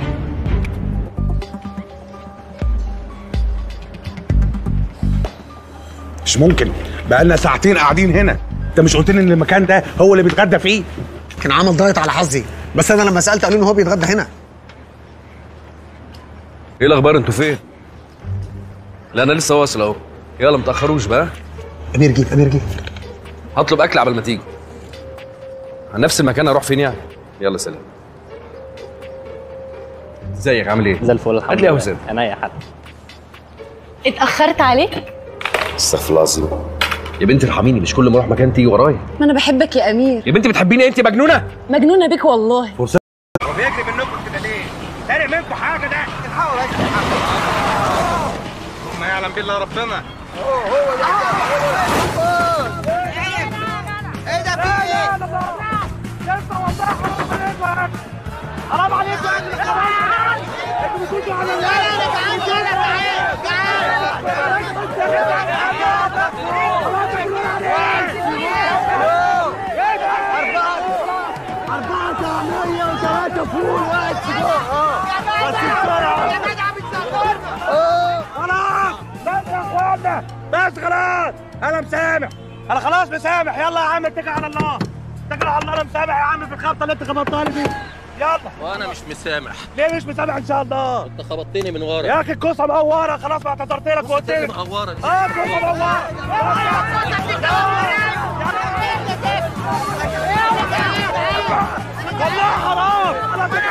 مش ممكن بقالنا ساعتين قاعدين هنا انت مش قلت لي ان المكان ده هو اللي بيتغدى فيه كان عمل دايت على حظي بس انا لما سالت قالوا لي ان هو بيتغدى هنا ايه الاخبار انتوا فين؟ لا انا لسه واصل اهو يلا متاخروش بقى امير جيب امير جيب هطلب اكل قبل ما تيجي عن نفس المكان اروح فين يعني يلا سلام ازيك عامل ايه زي الفل الحمد هات لي يا لله. حسام انا يا حد اتأخرت عليك؟ استغفر الله العظيم يا بنتي ارحميني مش كل ما اروح مكان تيجي ورايا ما أنا بحبك يا أمير يا بنتي بتحبيني انت مجنونه مجنونة بيك والله هو بيجري منكم كده ليه؟ سارق منكم حاجه ده الحقوا بس ما يعلم بالله ربنا ايه ده في ايه؟ حرام عليكم يا ابني حرام عليكم انتوا بتيجوا على لا لا انا جعان كده أربعة طعمية وثلاثة فول واحد سجق بس بسرعة يا جدع بتصغرنا خلاص بس يا اخوانا بس خلاص انا مسامح انا خلاص مسامح يلا يا عم اتكل على الله اتكل على الله انا مسامح يا عم في الخبطه اللي انت خبطتها لي دي يلا وانا مش مسامح ليه مش مسامح ان شاء الله انت خبطتني من ورا يا اخي الكوسه مقوره خلاص ما اعتذرت لك وقلت لك مقوره دي اه الكوسه مقوره والله حرام انا فيك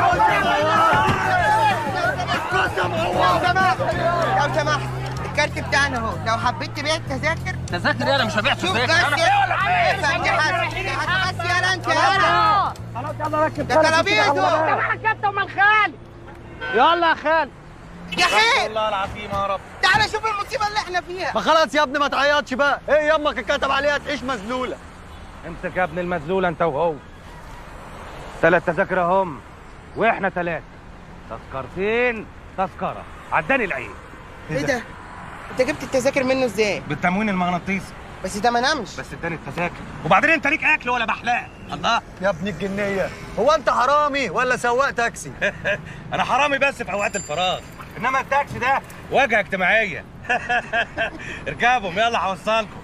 لو سمحت لو سمحت الكارت بتاعنا اهو لو حبيت تبيع التذاكر تذاكر ايه انا مش هبيع شوف تذاكر بس انا يا افهم دي حاجه دي حاجه بس يا انت يا خلاص يلا ركب ده ترابيزه كابتن امال خال يلا يا خال يا خير والله العظيم يا رب تعالى شوف المصيبه اللي احنا فيها ما خلاص يا ابني ما تعيطش بقى ايه يمك اتكتب عليها تعيش مذلوله امسك يا ابن المذلولة انت وهو ثلاث تذاكر اهم واحنا ثلاثة تذكرتين تذكرة عداني العين ايه ده انت جبت التذاكر منه ازاي بالتموين المغناطيسي بس ده ما نامش بس اداني التذاكر وبعدين انت ليك اكل ولا بحلاق الله يا ابن الجنيه هو انت حرامي ولا سواق تاكسي انا حرامي بس في اوقات الفراغ انما التاكسي ده واجهه اجتماعيه اركبهم يلا هوصلكم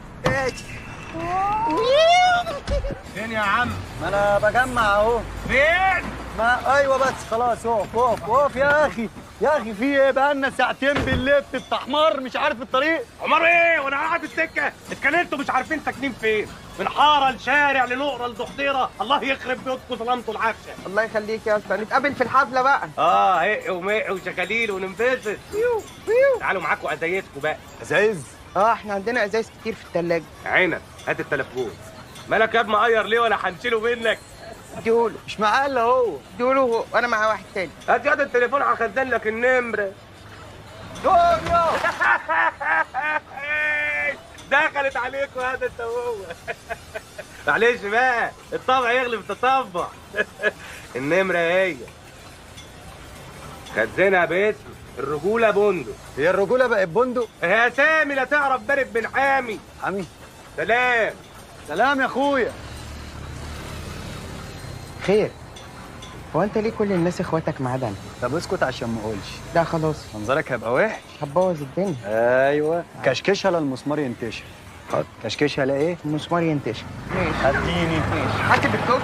فين يا عم ما انا بجمع اهو فين ما ايوه بس خلاص اقف اقف اقف يا اخي يا اخي في ايه بقالنا ساعتين بالليل بتحمر مش عارف الطريق عمر ايه وانا قاعد في السكه اتكلمتوا مش عارفين ساكنين فين من حاره لشارع لنقره لضحضيره الله يخرب بيوتكم ظلمتوا العفشه الله يخليك يا اسطى نتقابل في الحفله بقى اه هق ومق وشكاليل وننبسط تعالوا معاكم ازايزكم بقى ازايز اه احنا عندنا ازايز كتير في الثلاجه عينك هات التليفون مالك يا ابني مقير ليه ولا هنشيله منك اديهوله مش معاه الا هو اديهوله هو وانا معاه واحد تاني هات ياض التليفون هخزن لك النمره دخلت عليكم هذا انت وهو معلش بقى الطبع يغلب التطبع النمره هي خزنها باسم الرجوله بندق هي الرجوله بقت بندق يا سامي لا تعرف بارد بن حامي حامي سلام سلام يا اخويا خير هو انت ليه كل الناس اخواتك ما عدا انا طب اسكت عشان ما اقولش لا خلاص منظرك هيبقى وحش هتبوظ الدنيا ايوه كشكشها للمسمار ينتشر كشكشها لا ايه المسمار ينتشر ماشي اديني ماشي هات البتوك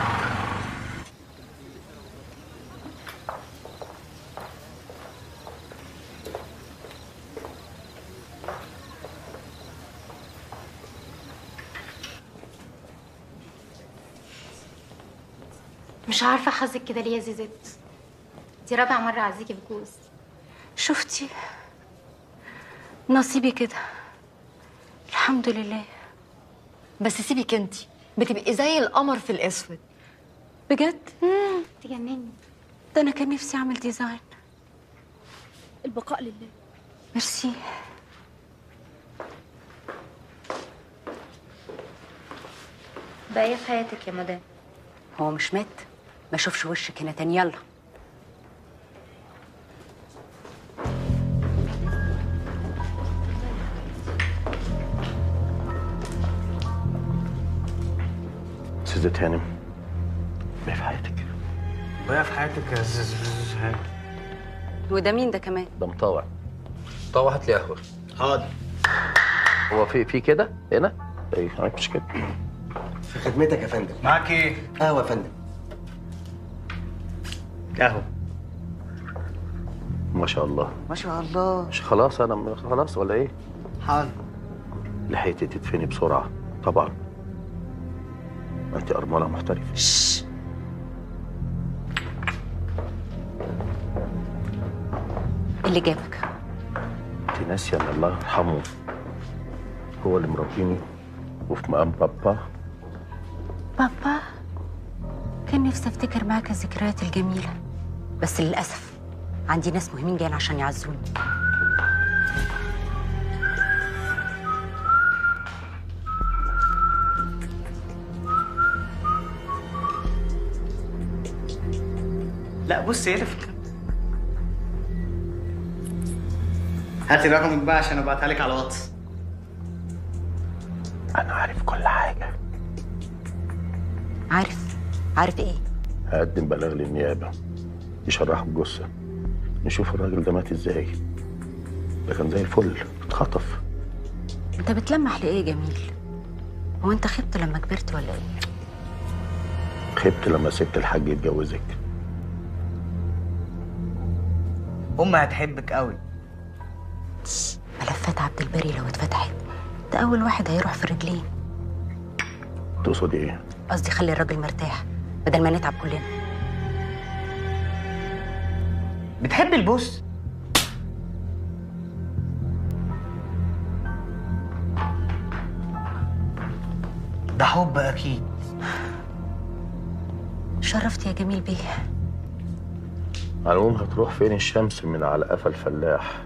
مش عارفة حظك كده ليه يا زيزت دي رابع مرة أعزيكي بجوز شفتي نصيبي كده الحمد لله بس سيبك انتي بتبقي زي القمر في الاسود بجد تجنني ده انا كان نفسي اعمل ديزاين البقاء لله ميرسي بقى ايه في حياتك يا مدام هو مش مات ما اشوفش وشك هنا تاني يلا سيدة هانم ما في حياتك وهي في حياتك يا زيزو وده مين ده كمان ده مطاوع مطاوع هات لي قهوه حاضر هو في في كده هنا ايه معاك مش كده في خدمتك يا فندم معاك ايه؟ قهوه يا فندم قهوه ما شاء الله ما شاء الله مش خلاص انا خلاص ولا ايه حاضر لحقتي تدفني بسرعه طبعا ما انت ارمله محترفه اللي جابك انت ناسيه ان الله يرحمه هو اللي مربيني وفي مقام بابا بابا كان نفسي افتكر معاك الذكريات الجميلة بس للأسف عندي ناس مهمين جايين عشان يعزوني لا بص هي اللي في الكلام هاتي رقمك بقى عشان ابعتها لك على الواتس انا عارف كل حاجه عارف عارف ايه هقدم بلاغ للنيابه يشرحوا الجثه نشوف الراجل ده مات ازاي ده كان زي الفل اتخطف انت بتلمح لايه يا جميل هو انت خبت لما كبرت ولا ايه خبت لما سبت الحاج يتجوزك امي هتحبك قوي ملفات عبد الباري لو اتفتحت ده اول واحد هيروح في رجلين تقصدي ايه قصدي خلي الراجل مرتاح بدل ما نتعب كلنا بتحب البوس ده حب اكيد شرفت يا جميل بيه على العموم هتروح فين الشمس من على قفا الفلاح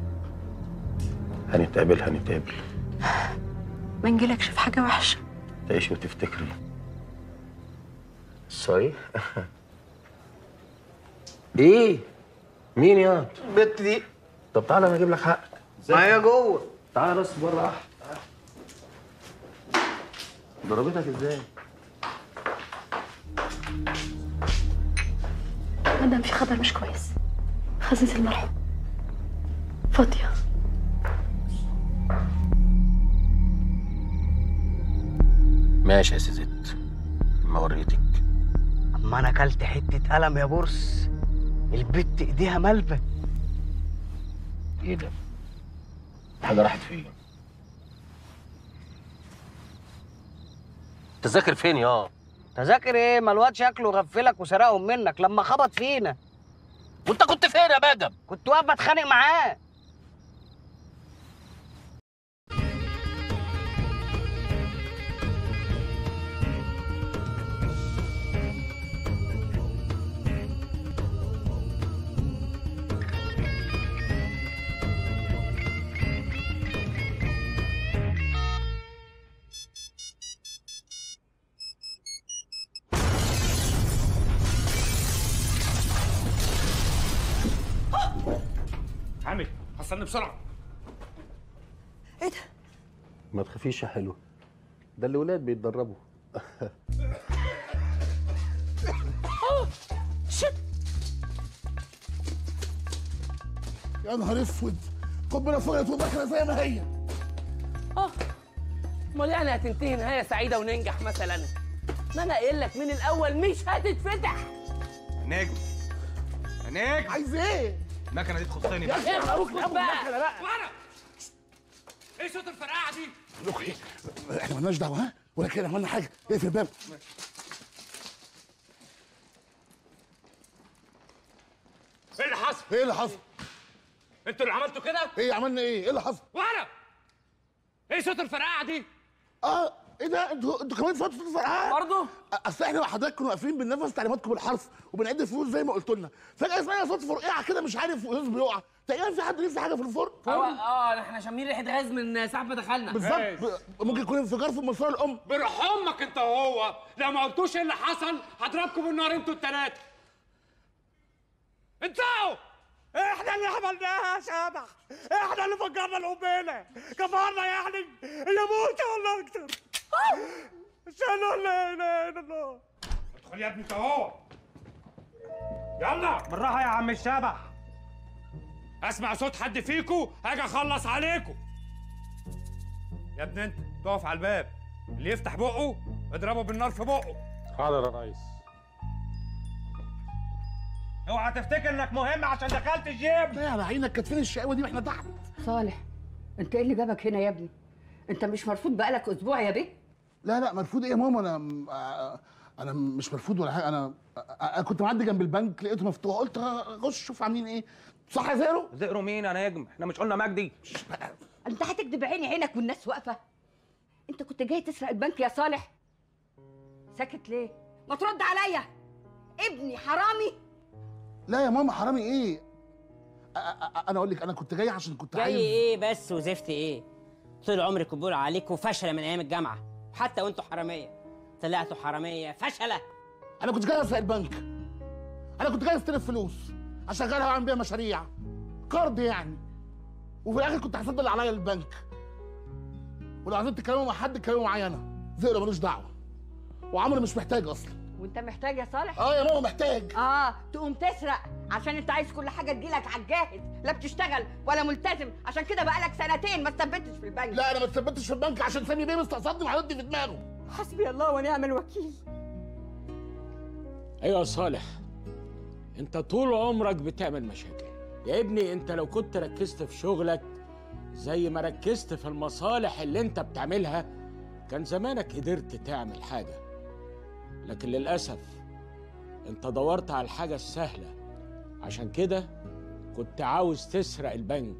هنتقابل هنتقابل ما نجيلكش في حاجة وحشة تعيشي وتفتكري سوري ايه مين يا البت دي طب تعالى انا اجيب لك حقك معايا جوه تعالى بس بره احسن ضربتك ازاي مدام في خبر مش كويس خزيز المرحوم فاضية ماشي يا سيزت ما وريتك اما انا اكلت حته قلم يا بورس البت ايديها ملبن ايه ده؟ الحاجة راحت فين؟ تذاكر فين يا تذاكر ايه ما الواد شكله غفلك وسرقهم منك لما خبط فينا وانت كنت فين يا بادم كنت واقف بتخانق معاه حامد حصلني بسرعه ما تخافيش يا حلوة ده الولاد بيتدربوا يا نهار اسود قنبله فضلت والمكنه زي ما هي اه امال يعني هتنتهي نهايه سعيده وننجح مثلا ما انا قايل لك من الاول مش هتتفتح نجم يا نجم عايز ايه؟ المكنه دي تخصني يا أخي معروف بقى بقى. وانا ايه صوت الفرقعه دي؟ لكم ايه؟ احنا مالناش دعوه ها؟ ولا كده عملنا حاجه اقفل الباب ايه اللي حصل؟ ايه اللي حصل؟ انتوا اللي عملتوا كده؟ ايه عملنا ايه؟ ايه اللي حصل؟ وانا ايه صوت الفرقعه دي؟ اه ايه ده انتوا انتوا كمان صوت الفرقعه برضه اصل احنا وحضرتك كنا واقفين بننفذ تعليماتكم بالحرف وبنعد الفلوس زي ما قلت لنا فجاه سمعنا صوت فرقعه كده مش عارف وقص بيقع تقريبا في حد لسه حاجه في الفرن اه اه احنا شامين ريحه غاز من ساعه ما دخلنا بالظبط ب- ممكن يكون انفجار في الماسوره الام بروح امك انت وهو لو ما قلتوش ايه اللي حصل هضربكم بالنار انتوا التلاته انتوا احنا اللي عملناها يا شبح احنا اللي فجرنا القنبله كفرنا يعني يموت ولا اكتر شالوا لا اله الا الله ادخل يا ابني انت وهو يلا بالراحه يا عم الشبح اسمع صوت حد فيكو هاجي اخلص عليكم يا ابني انت تقف على الباب اللي يفتح بقه اضربه بالنار في بقه حاضر يا ريس اوعى تفتكر انك مهم عشان دخلت الجيب لا على عينك كانت فين الشقاوه دي واحنا تحت صالح انت ايه اللي جابك هنا يا ابني انت مش مرفوض بقالك اسبوع يا بيه لا لا مرفوض ايه يا ماما انا آه، انا مش مرفوض ولا حاجه انا انا كنت معدي جنب البنك لقيته مفتوح قلت اخش اشوف عاملين ايه صح يا زيرو زقروا مين يا نجم احنا مش قلنا مجدي انت هتكدب عيني عينك والناس واقفه انت كنت جاي تسرق البنك يا صالح ساكت ليه ما ترد عليا ابني حرامي لا يا ماما حرامي ايه أ- أ- أ- انا اقول لك انا كنت جاي عشان كنت جاي عايز ايه بس وزفت ايه طول عمرك بقول عليكم فشله من ايام الجامعه حتى وانتوا حراميه طلعتوا حراميه فشله انا كنت جاي اسرق البنك انا كنت جاي استلف فلوس اشغلها واعمل بيها مشاريع قرض يعني وفي الاخر كنت هسد اللي عليا للبنك ولو عايزين تتكلموا مع حد اتكلموا معايا انا زئر ملوش دعوه وعمرو مش محتاج اصلا وانت محتاج يا صالح اه يا ماما محتاج اه تقوم تسرق عشان انت عايز كل حاجه تجيلك على الجاهز لا بتشتغل ولا ملتزم عشان كده بقالك سنتين ما استثبتش في البنك لا انا ما اتثبتش في البنك عشان سامي بيه مستقصدني وهيودي في دماغه حسبي الله ونعم الوكيل ايوه يا صالح انت طول عمرك بتعمل مشاكل يا ابني انت لو كنت ركزت في شغلك زي ما ركزت في المصالح اللي انت بتعملها كان زمانك قدرت تعمل حاجة لكن للأسف انت دورت على الحاجة السهلة عشان كده كنت عاوز تسرق البنك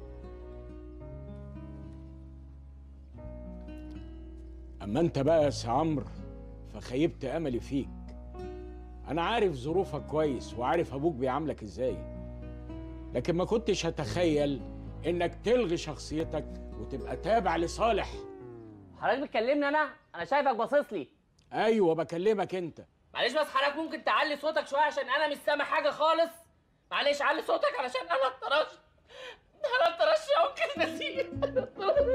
أما أنت بقى يا سي عمرو فخيبت أملي فيك أنا عارف ظروفك كويس وعارف أبوك بيعاملك إزاي لكن ما كنتش هتخيل إنك تلغي شخصيتك وتبقى تابع لصالح حضرتك بتكلمني انا انا شايفك باصص لي أيوة بكلمك أنت معلش بس حضرتك ممكن تعلي صوتك شويه عشان انا مش سامع حاجه خالص معلش علي صوتك علشان انا اتطرشت انا اتطرشت يا ممكن نسيت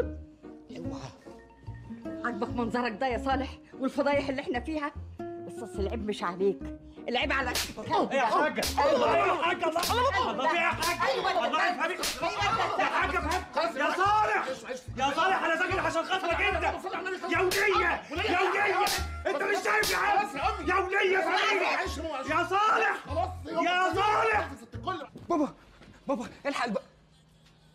عاجبك منظرك ده يا صالح والفضايح اللي احنا فيها بس اصل العيب مش عليك العيب على ايه يا حاجه الله يا حاجه الله الله يا حاجه أيوة، الله يفهمك يا حاجه فهمت يا صالح يا صالح انا ساكن عشان خاطرك انت يا وليه يا وليه انت مش شايف يا عم يا وليه فهمني يا صالح يا صالح بابا بابا الحق الب...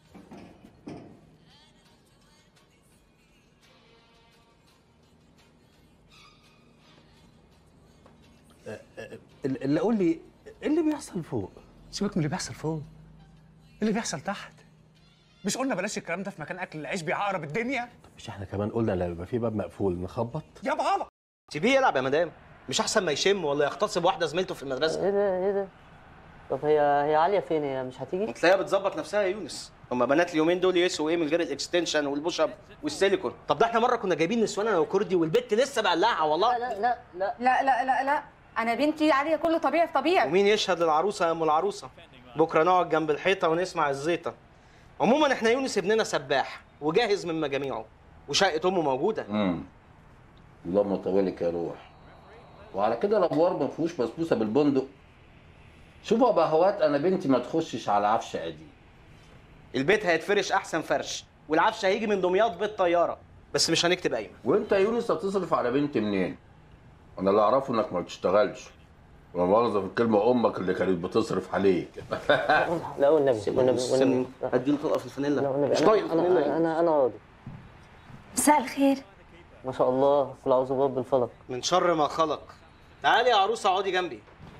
اللي قول لي ايه اللي بيحصل فوق سيبك من اللي بيحصل فوق إيه اللي بيحصل تحت مش قلنا بلاش الكلام ده في مكان اكل العيش بيعقرب الدنيا مش احنا كمان قلنا لما يبقى في باب مقفول نخبط يا بابا سيبيه يلعب يا مدام مش احسن ما يشم ولا يغتصب واحده زميلته في المدرسه ايه ده ايه ده طب هي هي عاليه فين هي مش هتيجي تلاقيها بتظبط نفسها يا يونس هما بنات اليومين دول يسوا ايه من غير الاكستنشن والبوش اب والسيليكون طب ده احنا مره كنا جايبين نسوان انا وكردي والبت لسه بقلعها والله لا لا لا لا لا لا لا انا بنتي عاليه كله طبيعي في طبيعي ومين يشهد للعروسه يا ام العروسه بكره نقعد جنب الحيطه ونسمع الزيطه عموما احنا يونس ابننا سباح وجاهز من مجاميعه وشقه امه موجوده امم اللهم طولك يا روح وعلى كده الابوار ما فيهوش بسبوسه بالبندق شوفوا يا بهوات انا بنتي ما تخشش على عفش قديم البيت هيتفرش احسن فرش والعفش هيجي من دمياط بالطياره بس مش هنكتب قايمه وانت يا يونس هتصرف على بنتي منين انا اللي اعرفه انك ما بتشتغلش ولا مؤاخذه في الكلمه امك اللي كانت بتصرف عليك لا والنبي والنبي والنبي اديله طلقه في الفانيلا لا والنبي مش أنا- طايق الفانيلا انا يعني. انا انا راضي مساء الخير ما شاء الله كل اعوذ بالله بالفلق من شر ما خلق تعالي يا عروسه اقعدي جنبي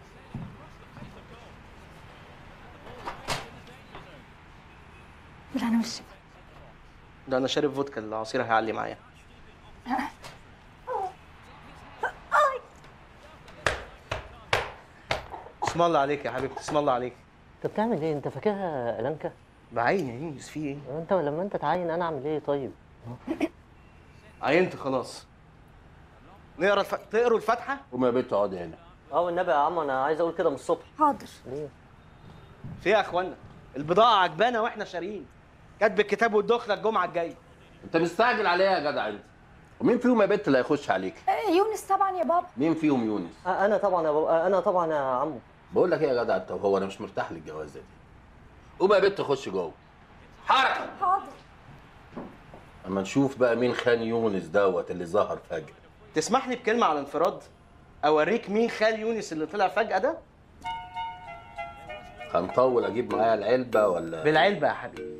لا انا مش ده انا شارب فودكا العصير هيعلي معايا اسم الله عليك يا حبيبتي اسم الله عليك انت بتعمل ايه انت فاكرها الانكا بعين يا يونس في ايه انت لما انت تعين انا اعمل ايه طيب عينت خلاص نقرا الف... تقروا الفاتحه قوم يا بنت اقعدي هنا اه والنبي يا عم انا عايز اقول كده من الصبح حاضر ليه في إيه يا اخوانا البضاعه عجبانه واحنا شاريين كاتب الكتاب والدخله الجمعه الجايه انت مستعجل عليها يا جدع انت ومين فيهم يا بنت اللي هيخش عليك يونس طبعا يا بابا مين فيهم يونس انا طبعا يا بابا انا طبعا يا عمو بقول لك ايه يا جدع انت وهو انا مش مرتاح للجوازه دي قوم يا بنت خش جوه حركه حاضر اما نشوف بقى مين خان يونس دوت اللي ظهر فجاه تسمح لي بكلمه على انفراد اوريك مين خال يونس اللي طلع فجاه ده هنطول اجيب معايا العلبه ولا بالعلبه يا حبيبي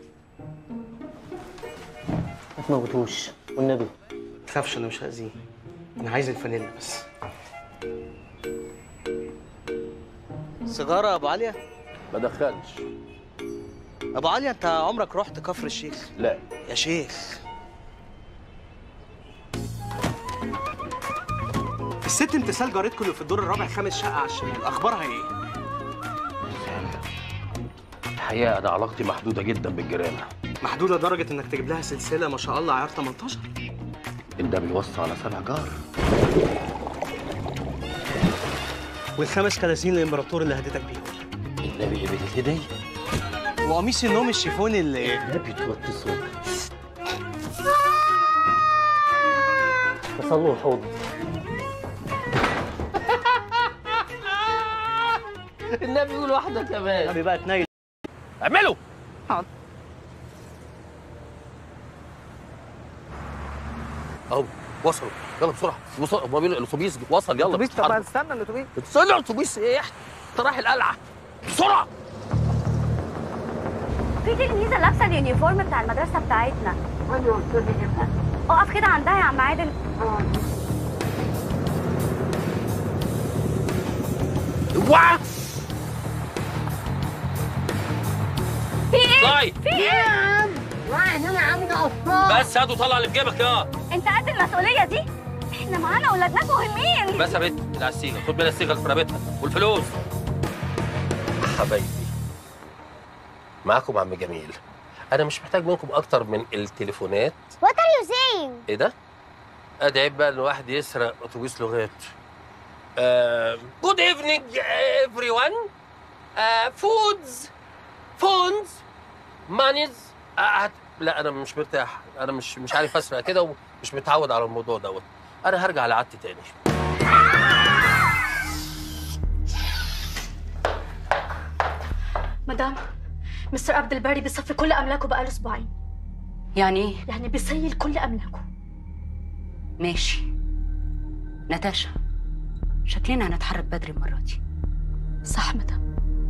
ما تموتوش والنبي تخافش انا مش هاذيه انا عايز الفانيلا بس سيجاره يا ابو عليا ما دخلش ابو عليا انت عمرك رحت كفر الشيخ لا يا شيخ الست امتثال جارتكم اللي في الدور الرابع خامس شقه على الشمال اخبارها ايه الحقيقه انا علاقتي محدوده جدا بالجيران محدوده لدرجه انك تجيب لها سلسله ما شاء الله عيار 18 ده بيوصي على سبع جار والخمس كلاسين للامبراطور اللي هديتك بيهم النبي قبل الهديه وقميص النوم الشيفون اللي النبي توطي صوتك تصلوا الحوض النبي يقول واحده كمان النبي بقى تنيل اعملوا اهو وصلوا يلا بسرعه وصل موبيل الاتوبيس وصل يلا الاتوبيس طب استنى الاتوبيس استنى الاتوبيس ايه انت رايح القلعه بسرعه في تلميذه لابسه اليونيفورم بتاع المدرسه بتاعتنا اقف كده عندها يا عم عادل اوعى في ايه؟ طيب. في ايه يا عم؟ واحد هنا يا عم ده قصار بس هات وطلع اللي في جيبك يا انت قد المسؤوليه دي؟ احنا معانا اولاد ناس مهمين بس يا بنت اللي على السيجه خد بالك السيجه اللي في رقبتها والفلوس حبايبي معاكم عم جميل انا مش محتاج منكم اكتر من التليفونات What are you saying? ايه ده؟ ادي عيب بقى ان واحد يسرق اتوبيس لغات جود ايفنينج ايفري ون فودز فونز مانيز لا انا مش مرتاح انا مش مش عارف اسرق كده ومش متعود على الموضوع دوت انا هرجع لعادتي تاني مدام مستر عبد الباري بيصفي كل املاكه بقاله اسبوعين يعني ايه يعني بيسيل كل املاكه ماشي ناتاشا شكلنا هنتحرك بدري المره دي صح مدام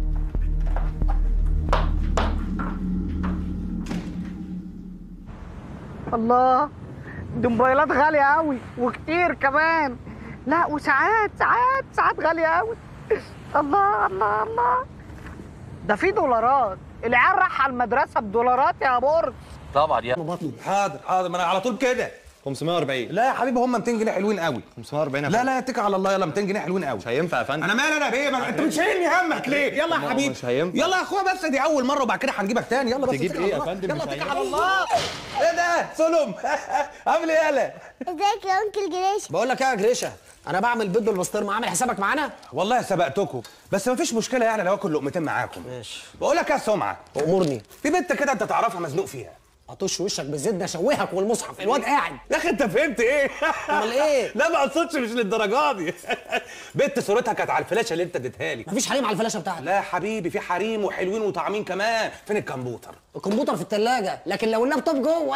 الله دي موبايلات غالية أوي وكتير كمان لا وساعات ساعات ساعات غالية أوي الله الله الله ده في دولارات العيال رايحه المدرسه بدولارات يا بورس طبعا يا حاضر حاضر ما انا على طول كده 540 لا يا حبيبي هم 200 جنيه حلوين قوي 540 لا لا اتكل على الله يلا 200 جنيه حلوين قوي مش هينفع يا فندم انا مالي انا بايه ما انت بتشيلني همك ليه يلا يا حبيبي مش هينفع. يلا يا اخويا بس دي اول مره وبعد كده هنجيبك تاني يلا بس تجيب اتكل ايه على يا الله. فندم؟ يلا مش اتكل هينفع. على الله ايه ده سلم عامل ايه يالا ازيك يا انكل جريش بقول لك ايه يا جريشه انا بعمل بيض بالبسطرمه عامل حسابك معانا والله سبقتكم بس مفيش مشكله يعني لو اكل لقمتين معاكم ماشي بقول لك يا سمعه امورني في بنت كده انت تعرفها مزنوق فيها اطش وشك بالزيت ده اشوهك والمصحف الواد قاعد يا اخي انت فهمت ايه؟ امال ايه؟ لا ما اقصدش مش للدرجه دي بنت صورتها كانت على الفلاشه اللي انت اديتها لي مفيش حريم على الفلاشه بتاعتك لا يا حبيبي في حريم وحلوين وطعمين كمان فين الكمبيوتر الكمبيوتر في الثلاجه لكن لو اللابتوب جوه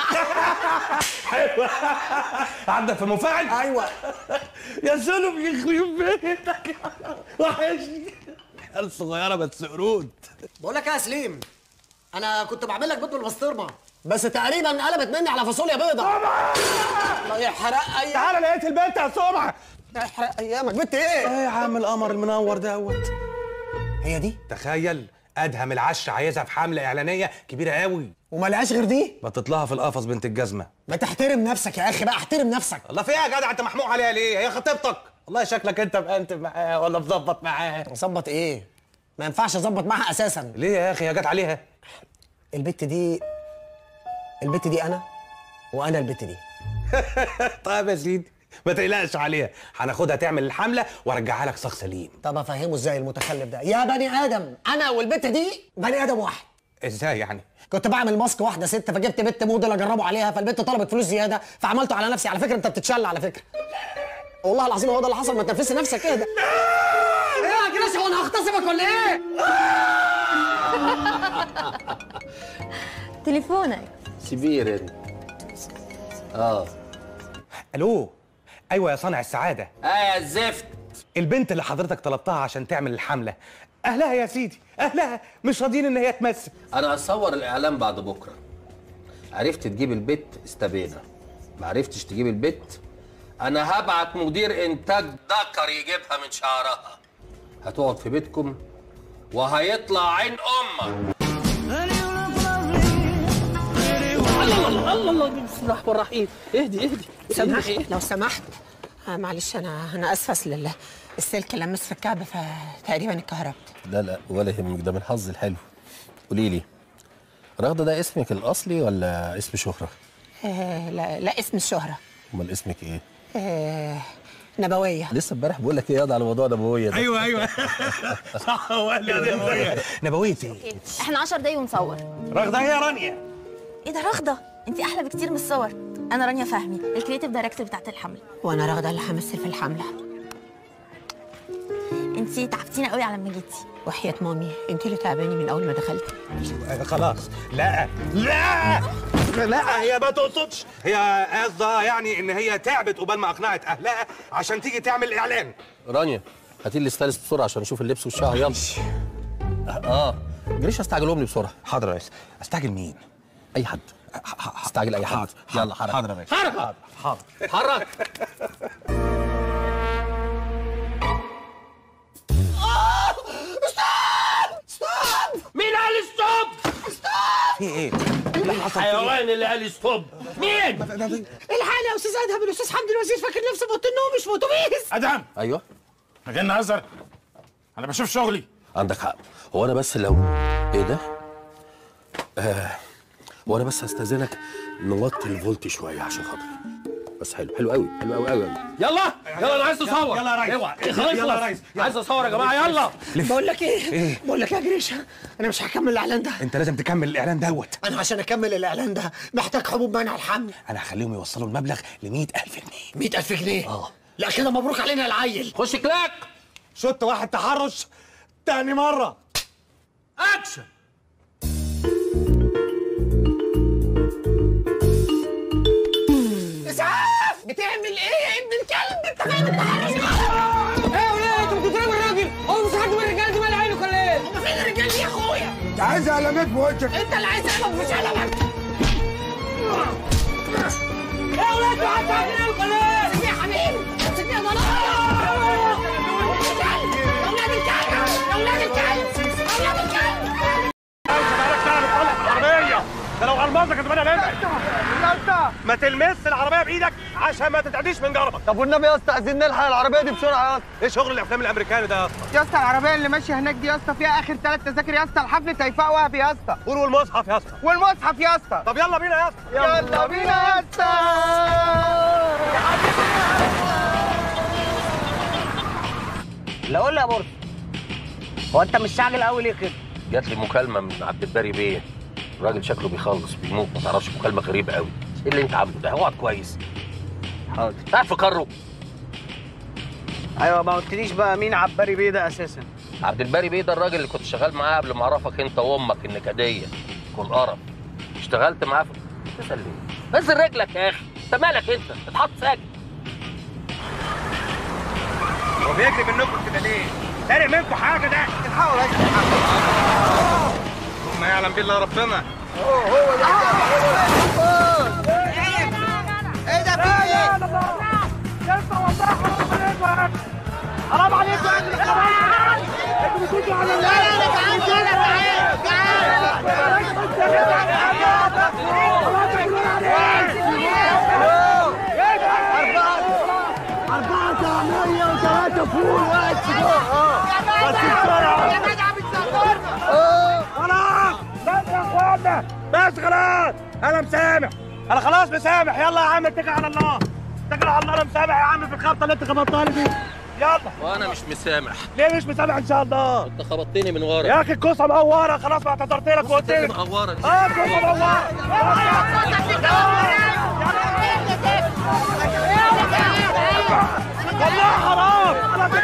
حلوه عندك في مفاعل ايوه يا سلم يخرب بيتك وحشني عيال صغيره بس قرود بقول لك ايه يا سليم انا كنت بعمل لك بيض بالبسطرمه بس تقريبا قلبت مني على فاصوليا بيضه الله يحرق ايامك تعالى لقيت البنت يا سمعه الله يحرق ايامك بنت ايه؟ ايه يا عم القمر المنور دوت هي دي تخيل ادهم العش عايزها في حمله اعلانيه كبيره قوي وما لقاش غير دي بطت لها في القفص بنت الجزمه ما تحترم نفسك يا اخي بقى احترم نفسك الله فيها يا جدع انت محموق عليها ليه هي خطيبتك والله شكلك انت مأنتب معاها ولا مظبط معاها ظبط ايه؟ ما ينفعش اظبط معاها اساسا ليه يا اخي هي جت عليها البت دي البت دي انا وانا البت دي طيب يا سيدي ما تقلقش عليها هناخدها تعمل الحمله وارجعها لك صاغ سليم طب افهمه ازاي المتخلف ده يا بني ادم انا والبت دي بني ادم واحد ازاي يعني كنت بعمل ماسك واحده ست فجبت بنت موديل اجربه عليها فالبنت طلبت فلوس زياده فعملته على نفسي على فكره انت بتتشل على فكره والله العظيم هو ده اللي حصل ما تنفسي نفسك كده ايه يا جريش هو انا هغتصبك ولا ايه؟ تليفونك سيبيه يرن اه الو ايوه يا صانع السعاده اه يا الزفت البنت اللي حضرتك طلبتها عشان تعمل الحمله اهلها يا سيدي اهلها مش راضيين ان هي تمثل انا هصور الاعلان بعد بكره عرفت تجيب البت استبينا ما عرفتش تجيب البت انا هبعت مدير انتاج ذكر يجيبها من شعرها هتقعد في بيتكم وهيطلع عين امك الله الله الله الله بسم الله الرحمن الرحيم اهدي اهدي سمحت اهدي. لو سمحت آه معلش انا انا اسفه اصل ال- السلك لمس في الكعب فتقريبا اتكهربت لا لا ولا يهمك ده من حظي الحلو قولي لي رغده ده اسمك الاصلي ولا اسم شهره آه لا لا اسم الشهره امال اسمك ايه آه نبويه لسه امبارح بقول لك ايه ياض على موضوع نبويه ده ايوه ايوه صح هو قال لي نبويه نبويه ايه احنا 10 دقايق ونصور رغده هي رانيا ايه ده رغده انت احلى بكتير من الصور انا رانيا فهمي الكريتيف دايركتور بتاعت الحمله وانا راغده اللي همثل في الحمله انت تعبتينا قوي على ما جيتي وحياه مامي انت اللي تعباني من اول ما دخلتي خلاص لا لا لا هي ما تقصدش هي قصدها يعني ان هي تعبت قبل ما اقنعت اهلها عشان تيجي تعمل اعلان رانيا هاتي لي ستايلست بسرعه عشان نشوف اللبس والشعر يلا اه جريش استعجلهم لي بسرعه حاضر يا ريس استعجل مين اي حد استعجل اي حد يلا حرك حاضر يا ريس حرك حاضر حرك مين قال ستوب؟ في ايه؟ الحيوان اللي قال ستوب مين؟ الحقني يا استاذ ادهم الاستاذ حمدي الوزير فاكر نفسه في اوضه النوم مش في اتوبيس ادهم ايوه احنا جايين نهزر انا بشوف شغلي عندك حق هو انا بس لو ايه ده آه. هو انا بس هستاذنك نوطي الفولت شويه عشان خاطري بس حلو حلو قوي حلو قوي قوي قوي يلا يلا انا عايز اصور يلا يا ريس. اوعى يلا يا يلا ريس. عايز اصور يا جماعه يلا بقول لك ايه إيه؟ بقول لك يا جريشه انا مش هكمل الاعلان ده انت لازم تكمل الاعلان دوت انا عشان اكمل الاعلان ده محتاج حبوب منع الحمل انا هخليهم يوصلوا المبلغ ل 100000 جنيه 100000 جنيه اه لا كده مبروك علينا العيل خش كلاك شط واحد تحرش تاني مره اكشن اسعاف بتعمل ايه يا ابن الكلب انت فاهم التحرش ايه يا ولاد انتوا بتضربوا الراجل هو مش حد من الرجاله دي مال عينك ولا ايه؟ هم فين الرجاله دي يا اخويا؟ انت عايز علامات في وشك انت اللي عايز قلم مش قلمك يا ولاد انتوا هتعملوا ايه ولا ايه؟ سيبني يا حبيبي سيبني يا ضلال يا ولاد الكلب ايدك عشان ما تتعديش من جربك طب والنبي يا اسطى عايزين نلحق العربيه دي بسرعه يا اسطى ايه شغل الافلام الامريكاني ده يا اسطى يا اسطى العربيه اللي ماشيه هناك دي يا اسطى فيها اخر ثلاث تذاكر يا اسطى الحفل هيفاء وهبي يا اسطى قول والمصحف يا اسطى والمصحف يا اسطى طب يلا بينا يا اسطى يلا بينا يا اسطى لا قول لي يا برص هو انت مش شاغل قوي ليه كده جات لي مكالمه من عبد الباري بيه الراجل شكله بيخلص بيموت ما تعرفش مكالمه غريبه قوي ايه اللي انت عامله ده اقعد كويس حاضر تعرف في كرو ايوه ما قلتليش بقى مين عباري بيه ده اساسا عبد الباري بيه ده الراجل اللي كنت شغال معاه قبل ما اعرفك انت وامك النكديه كل قرف اشتغلت معاه في تسال ليه نزل رجلك يا اخي انت مالك انت اتحط ساكت هو بيجري منكم كده ليه؟ سارق منكم حاجه ده الحقوا بس ما يعلم بالله ربنا هو هو ده ايه ده في ايه؟ حرام عليكم يا ابن الخبايث انتوا بتيجوا على لا لا انا جعان انا أربعة طعمية وثلاثة فول وواحد سجق بس بسرعة يا جدع بتصغرنا خلاص بس يا اخوانا بس خلاص انا مسامح انا خلاص مسامح يلا يا عم اتكل على الله اتكل على الله انا مسامح يا عم في الخبطه اللي انت خبطتها لي دي يلا وانا مش مسامح ليه مش مسامح ان شاء الله انت خبطتني من ورا يا اخي الكوسه مقوره خلاص ما اعتذرت لك وقلت لك مقوره دي اه الكوسه مقوره والله حرام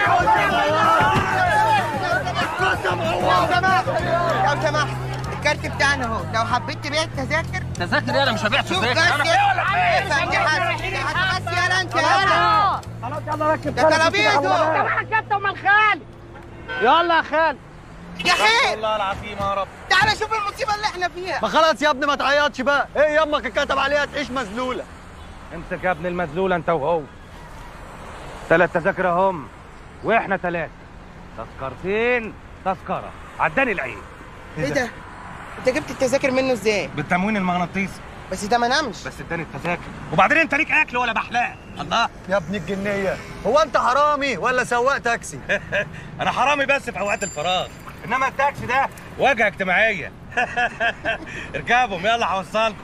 لو سمحت لو سمحت الكارت بتاعنا اهو لو حبيت تبيع التذاكر تذاكر ايه انا مش هبيع شوف تذاكر بس انا يا افهم دي حاجه دي حاجه بس يلا انت يلا خلاص يلا ركب ده ترابيزه معاك كابتن ومال خال يلا يا خال يا خير والله العظيم يا رب تعالى شوف المصيبه اللي احنا فيها ما خلاص يا ابني ما تعيطش بقى ايه يمك كتب عليها تعيش مذلوله امسك يا ابن المذلول انت وهو ثلاث تذاكر اهم واحنا ثلاثه تذكرتين تذكره عداني العيد ايه ده انت جبت التذاكر منه ازاي بالتموين المغناطيسي بس ده ما نامش بس اداني التذاكر وبعدين انت ليك اكل ولا بحلاق الله يا ابن الجنيه هو انت حرامي ولا سواق تاكسي انا حرامي بس في اوقات الفراغ انما التاكسي ده واجهه اجتماعيه اركبهم يلا هوصلكم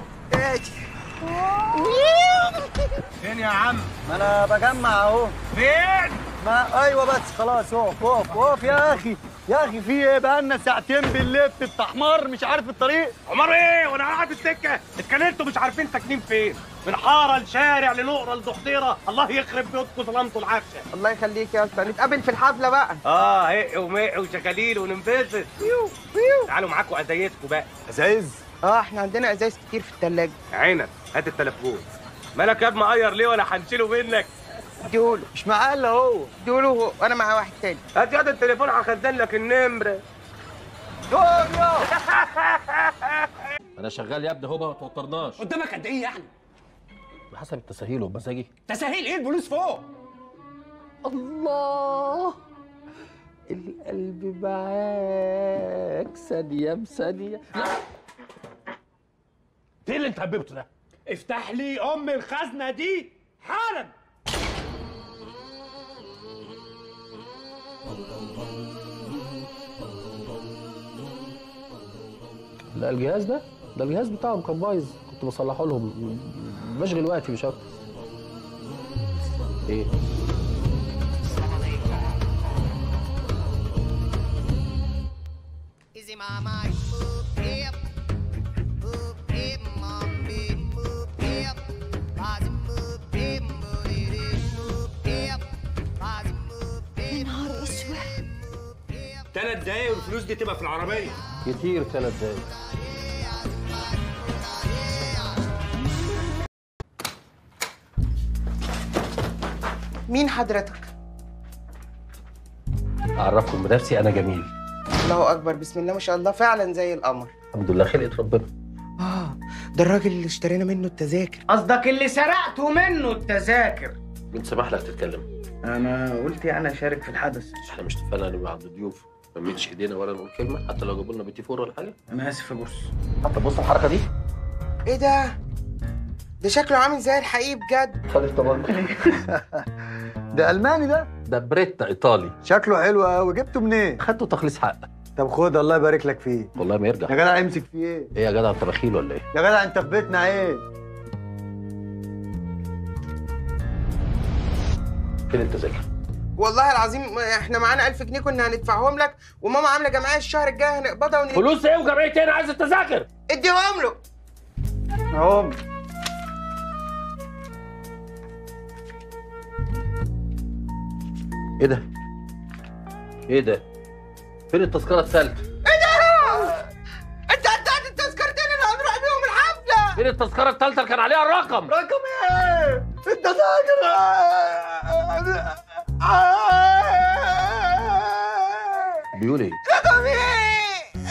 فين يا عم ما انا بجمع اهو فين ما ايوه بس خلاص اقف اقف اقف يا اخي يا اخي في ايه بقى لنا ساعتين بالليل بتبقى حمار مش عارف الطريق عمر ايه وانا قاعد في السكه اتكلمتوا مش عارفين ساكنين فين من حاره لشارع لنقره لضحضيره الله يخرب بيوتكم ظلمتوا العفشه الله يخليك يا اسطى نتقابل في الحفله بقى اه هق ومق وشكاليل وننبسط تعالوا معاكم ازايزكم بقى ازايز اه احنا عندنا ازايز كتير في الثلاجه عينك هات التليفون مالك يا ابني مقير ليه ولا هنشيله منك اديهوله مش معاه الا هو اديهوله هو وانا معاه واحد تاني هات ياض التليفون هخزن لك النمره انا شغال يا ابني هو ما توترناش قدامك قد ايه يعني بحسب التساهيل وبمزاجي تسهيل ايه الفلوس فوق الله القلب معاك ثانية بثانية ايه اللي انت هببته ده افتح لي ام الخزنه دي حالا لا الجهاز ده ده الجهاز بتاعهم كان بايظ كنت بصلحه لهم بشغل وقتي مش اكتر ايه Easy mama, move hip, move hip, mommy, move hip, Bozzy move hip, move it, move hip, Bozzy move hip. نهار اسود ثلاث دقايق والفلوس دي تبقى في العربيه كتير ثلاث دقايق مين حضرتك اعرفكم بنفسي انا جميل الله اكبر بسم الله ما شاء الله فعلا زي القمر الحمد لله خلقة ربنا اه ده الراجل اللي اشترينا منه التذاكر قصدك اللي سرقته منه التذاكر مين سمح لك تتكلم انا قلت يعني اشارك في الحدث احنا مش اتفقنا نبقى عند ضيوف ما نمدش ايدينا ولا نقول كلمه حتى لو جابوا لنا بيتي فور ولا حاجه انا اسف يا بص حتى بص الحركه دي ايه ده ده شكله عامل زي الحقيقي بجد خد طبعا ده الماني ده ده بريتا ايطالي شكله حلو قوي جبته منين خدته تخليص حق طب خد الله يبارك لك فيه والله ما يرجع يا جدع امسك فيه ايه ايه يا جدع انت بخيل ولا ايه يا جدع انت في بيتنا ايه فين التذاكر والله العظيم احنا معانا 1000 جنيه كنا هندفعهم لك وماما عامله جمعيه الشهر الجاي هنقبضها ون... فلوس ايه وجمعيه ايه انا عايز التذاكر اديهم له اهم ايه ده ايه ده فين التذكره الثالثه ايه ده؟ انت هتاخد التذكرتين اللي هنروح بيهم الحفله فين التذكره الثالثه اللي كان عليها الرقم رقم ايه انت فاكر بيقول ايه رقم ايه؟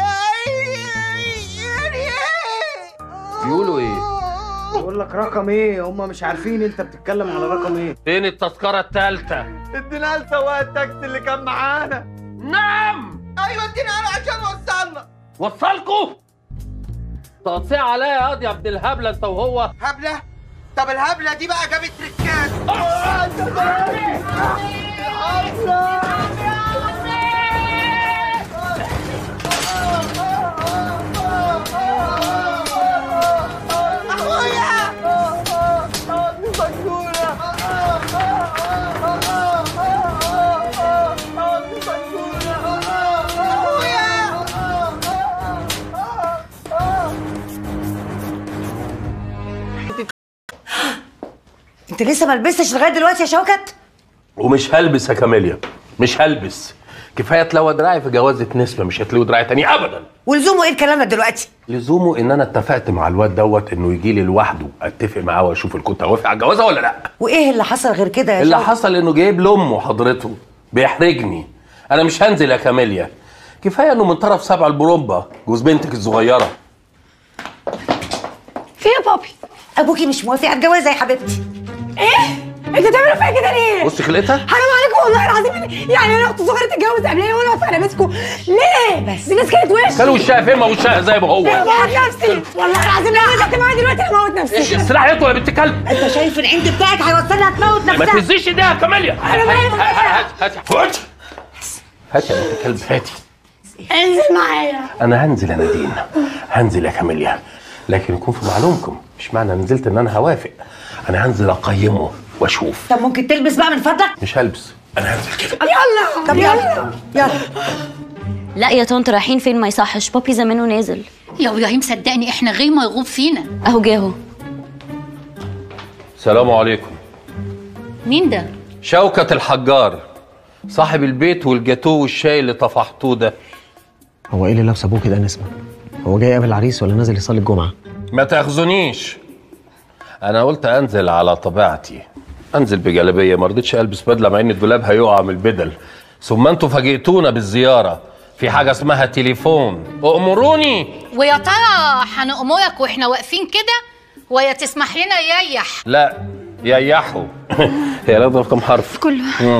بيقولوا ايه بقول لك رقم ايه هم مش عارفين انت بتتكلم على رقم ايه فين التذكره الثالثه ادينا لسواق التاكسي اللي كان معانا نعم ايوه ادينا له عشان وصلنا وصلكوا تقطيع عليا يا قاضي يا ابن الهبله انت وهو هبله طب الهبله دي بقى جابت تريكات انت لسه ما لبستش لغايه دلوقتي يا شوكت ومش هلبس يا كاميليا مش هلبس كفايه تلوى دراعي في جوازه نسمه مش هتلوي دراعي تاني ابدا ولزومه ايه الكلام ده دلوقتي لزومه ان انا اتفقت مع الواد دوت انه يجي لي لوحده اتفق معاه واشوف ان كنت هوافق على الجوازه ولا لا وايه اللي حصل غير كده يا اللي شوكت حصل انه جايب لامه حضرته بيحرجني انا مش هنزل يا كاميليا كفايه انه من طرف سبع البرومبا جوز بنتك الصغيره في يا بابي ابوكي مش موافق على الجوازه يا حبيبتي ايه انت بتعملوا فيا كده ليه بصي خلقتها حرام عليكم والله العظيم يعني انا اخت صغيره تتجوز قبليه وانا واقفه على مسكه ليه بس دي ناس كانت وش كان وشها فين ما وشها زي ما هو هموت نفسي والله العظيم لو نزلت معايا دلوقتي هموت نفسي ايش السلاح يطلع يا بنت كلب انت شايف العند بتاعك هيوصلها تموت ما نفسها تهزيش ايديها يا كاميليا أنا مالي هات هات هات هات هات يا بنت كلب هاتي انزل معايا انا هنزل يا نادين هنزل يا كاميليا لكن يكون في معلومكم مش معنى نزلت ان انا هوافق انا هنزل اقيمه واشوف طب ممكن تلبس بقى من فضلك مش هلبس انا هنزل كده يلا طب يلا يلا لا يا طنط رايحين فين ما يصحش بابي زمانه نازل يا ابراهيم صدقني احنا غير مرغوب فينا اهو جه اهو السلام عليكم مين ده شوكة الحجار صاحب البيت والجاتوه والشاي اللي طفحتوه ده هو ايه اللي لابس ابوه كده نسمه هو جاي يقابل العريس ولا نازل يصلي الجمعه ما تاخذونيش انا قلت انزل على طبيعتي انزل بجلابيه ما رضيتش البس بدله مع ان الدولاب هيقع من البدل ثم انتوا فاجئتونا بالزياره في حاجه اسمها تليفون امروني ويا ترى هنأمرك واحنا واقفين كده ويا تسمح لنا يريح لا ييحوا هي لازم كم حرف كله مم.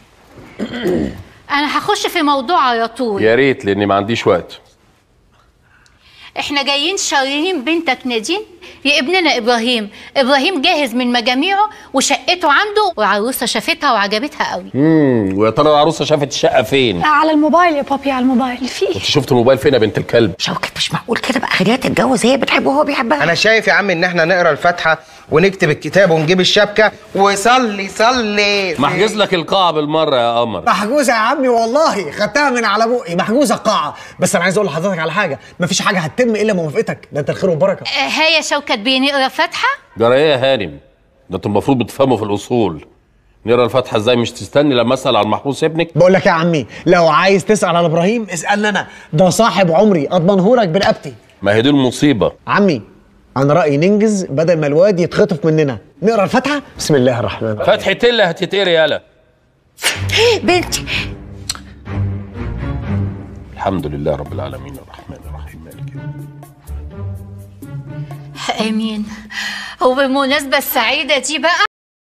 انا هخش في موضوع على طول يا ريت لاني ما عنديش وقت احنا جايين شاريين بنتك نادين يا ابننا ابراهيم ابراهيم جاهز من مجاميعه وشقته عنده وعروسه شافتها وعجبتها قوي امم ويا ترى العروسه شافت الشقه فين على الموبايل يا بابي على الموبايل في انت شفت الموبايل فين يا بنت الكلب شوكت مش معقول كده بقى خليها تتجوز هي بتحبه وهو بيحبها انا شايف يا عم ان احنا نقرا الفاتحه ونكتب الكتاب ونجيب الشبكه وصلي صلي محجز لك القاعه بالمره يا قمر محجوزه يا عمي والله خدتها من على بقي محجوزه قاعه بس انا عايز اقول لحضرتك على حاجه مفيش حاجه هتتم الا موافقتك ده انت الخير والبركه آه، هيا شوكت بنقرا فاتحه جرى ايه يا هانم ده انتوا المفروض بتفهموا في الاصول نقرا الفاتحه ازاي مش تستني لما اسال على المحبوس ابنك بقول لك يا عمي لو عايز تسال على ابراهيم اسالني انا ده صاحب عمري اضمنهولك برقبتي ما هي دي المصيبه عمي انا رايي ننجز بدل ما الواد يتخطف مننا نقرا الفاتحه بسم الله الرحمن الرحيم فتحة اللي هتتقري يالا بنتي الحمد لله رب العالمين الرحمن الرحيم مالك يوم امين وبالمناسبه السعيده دي بقى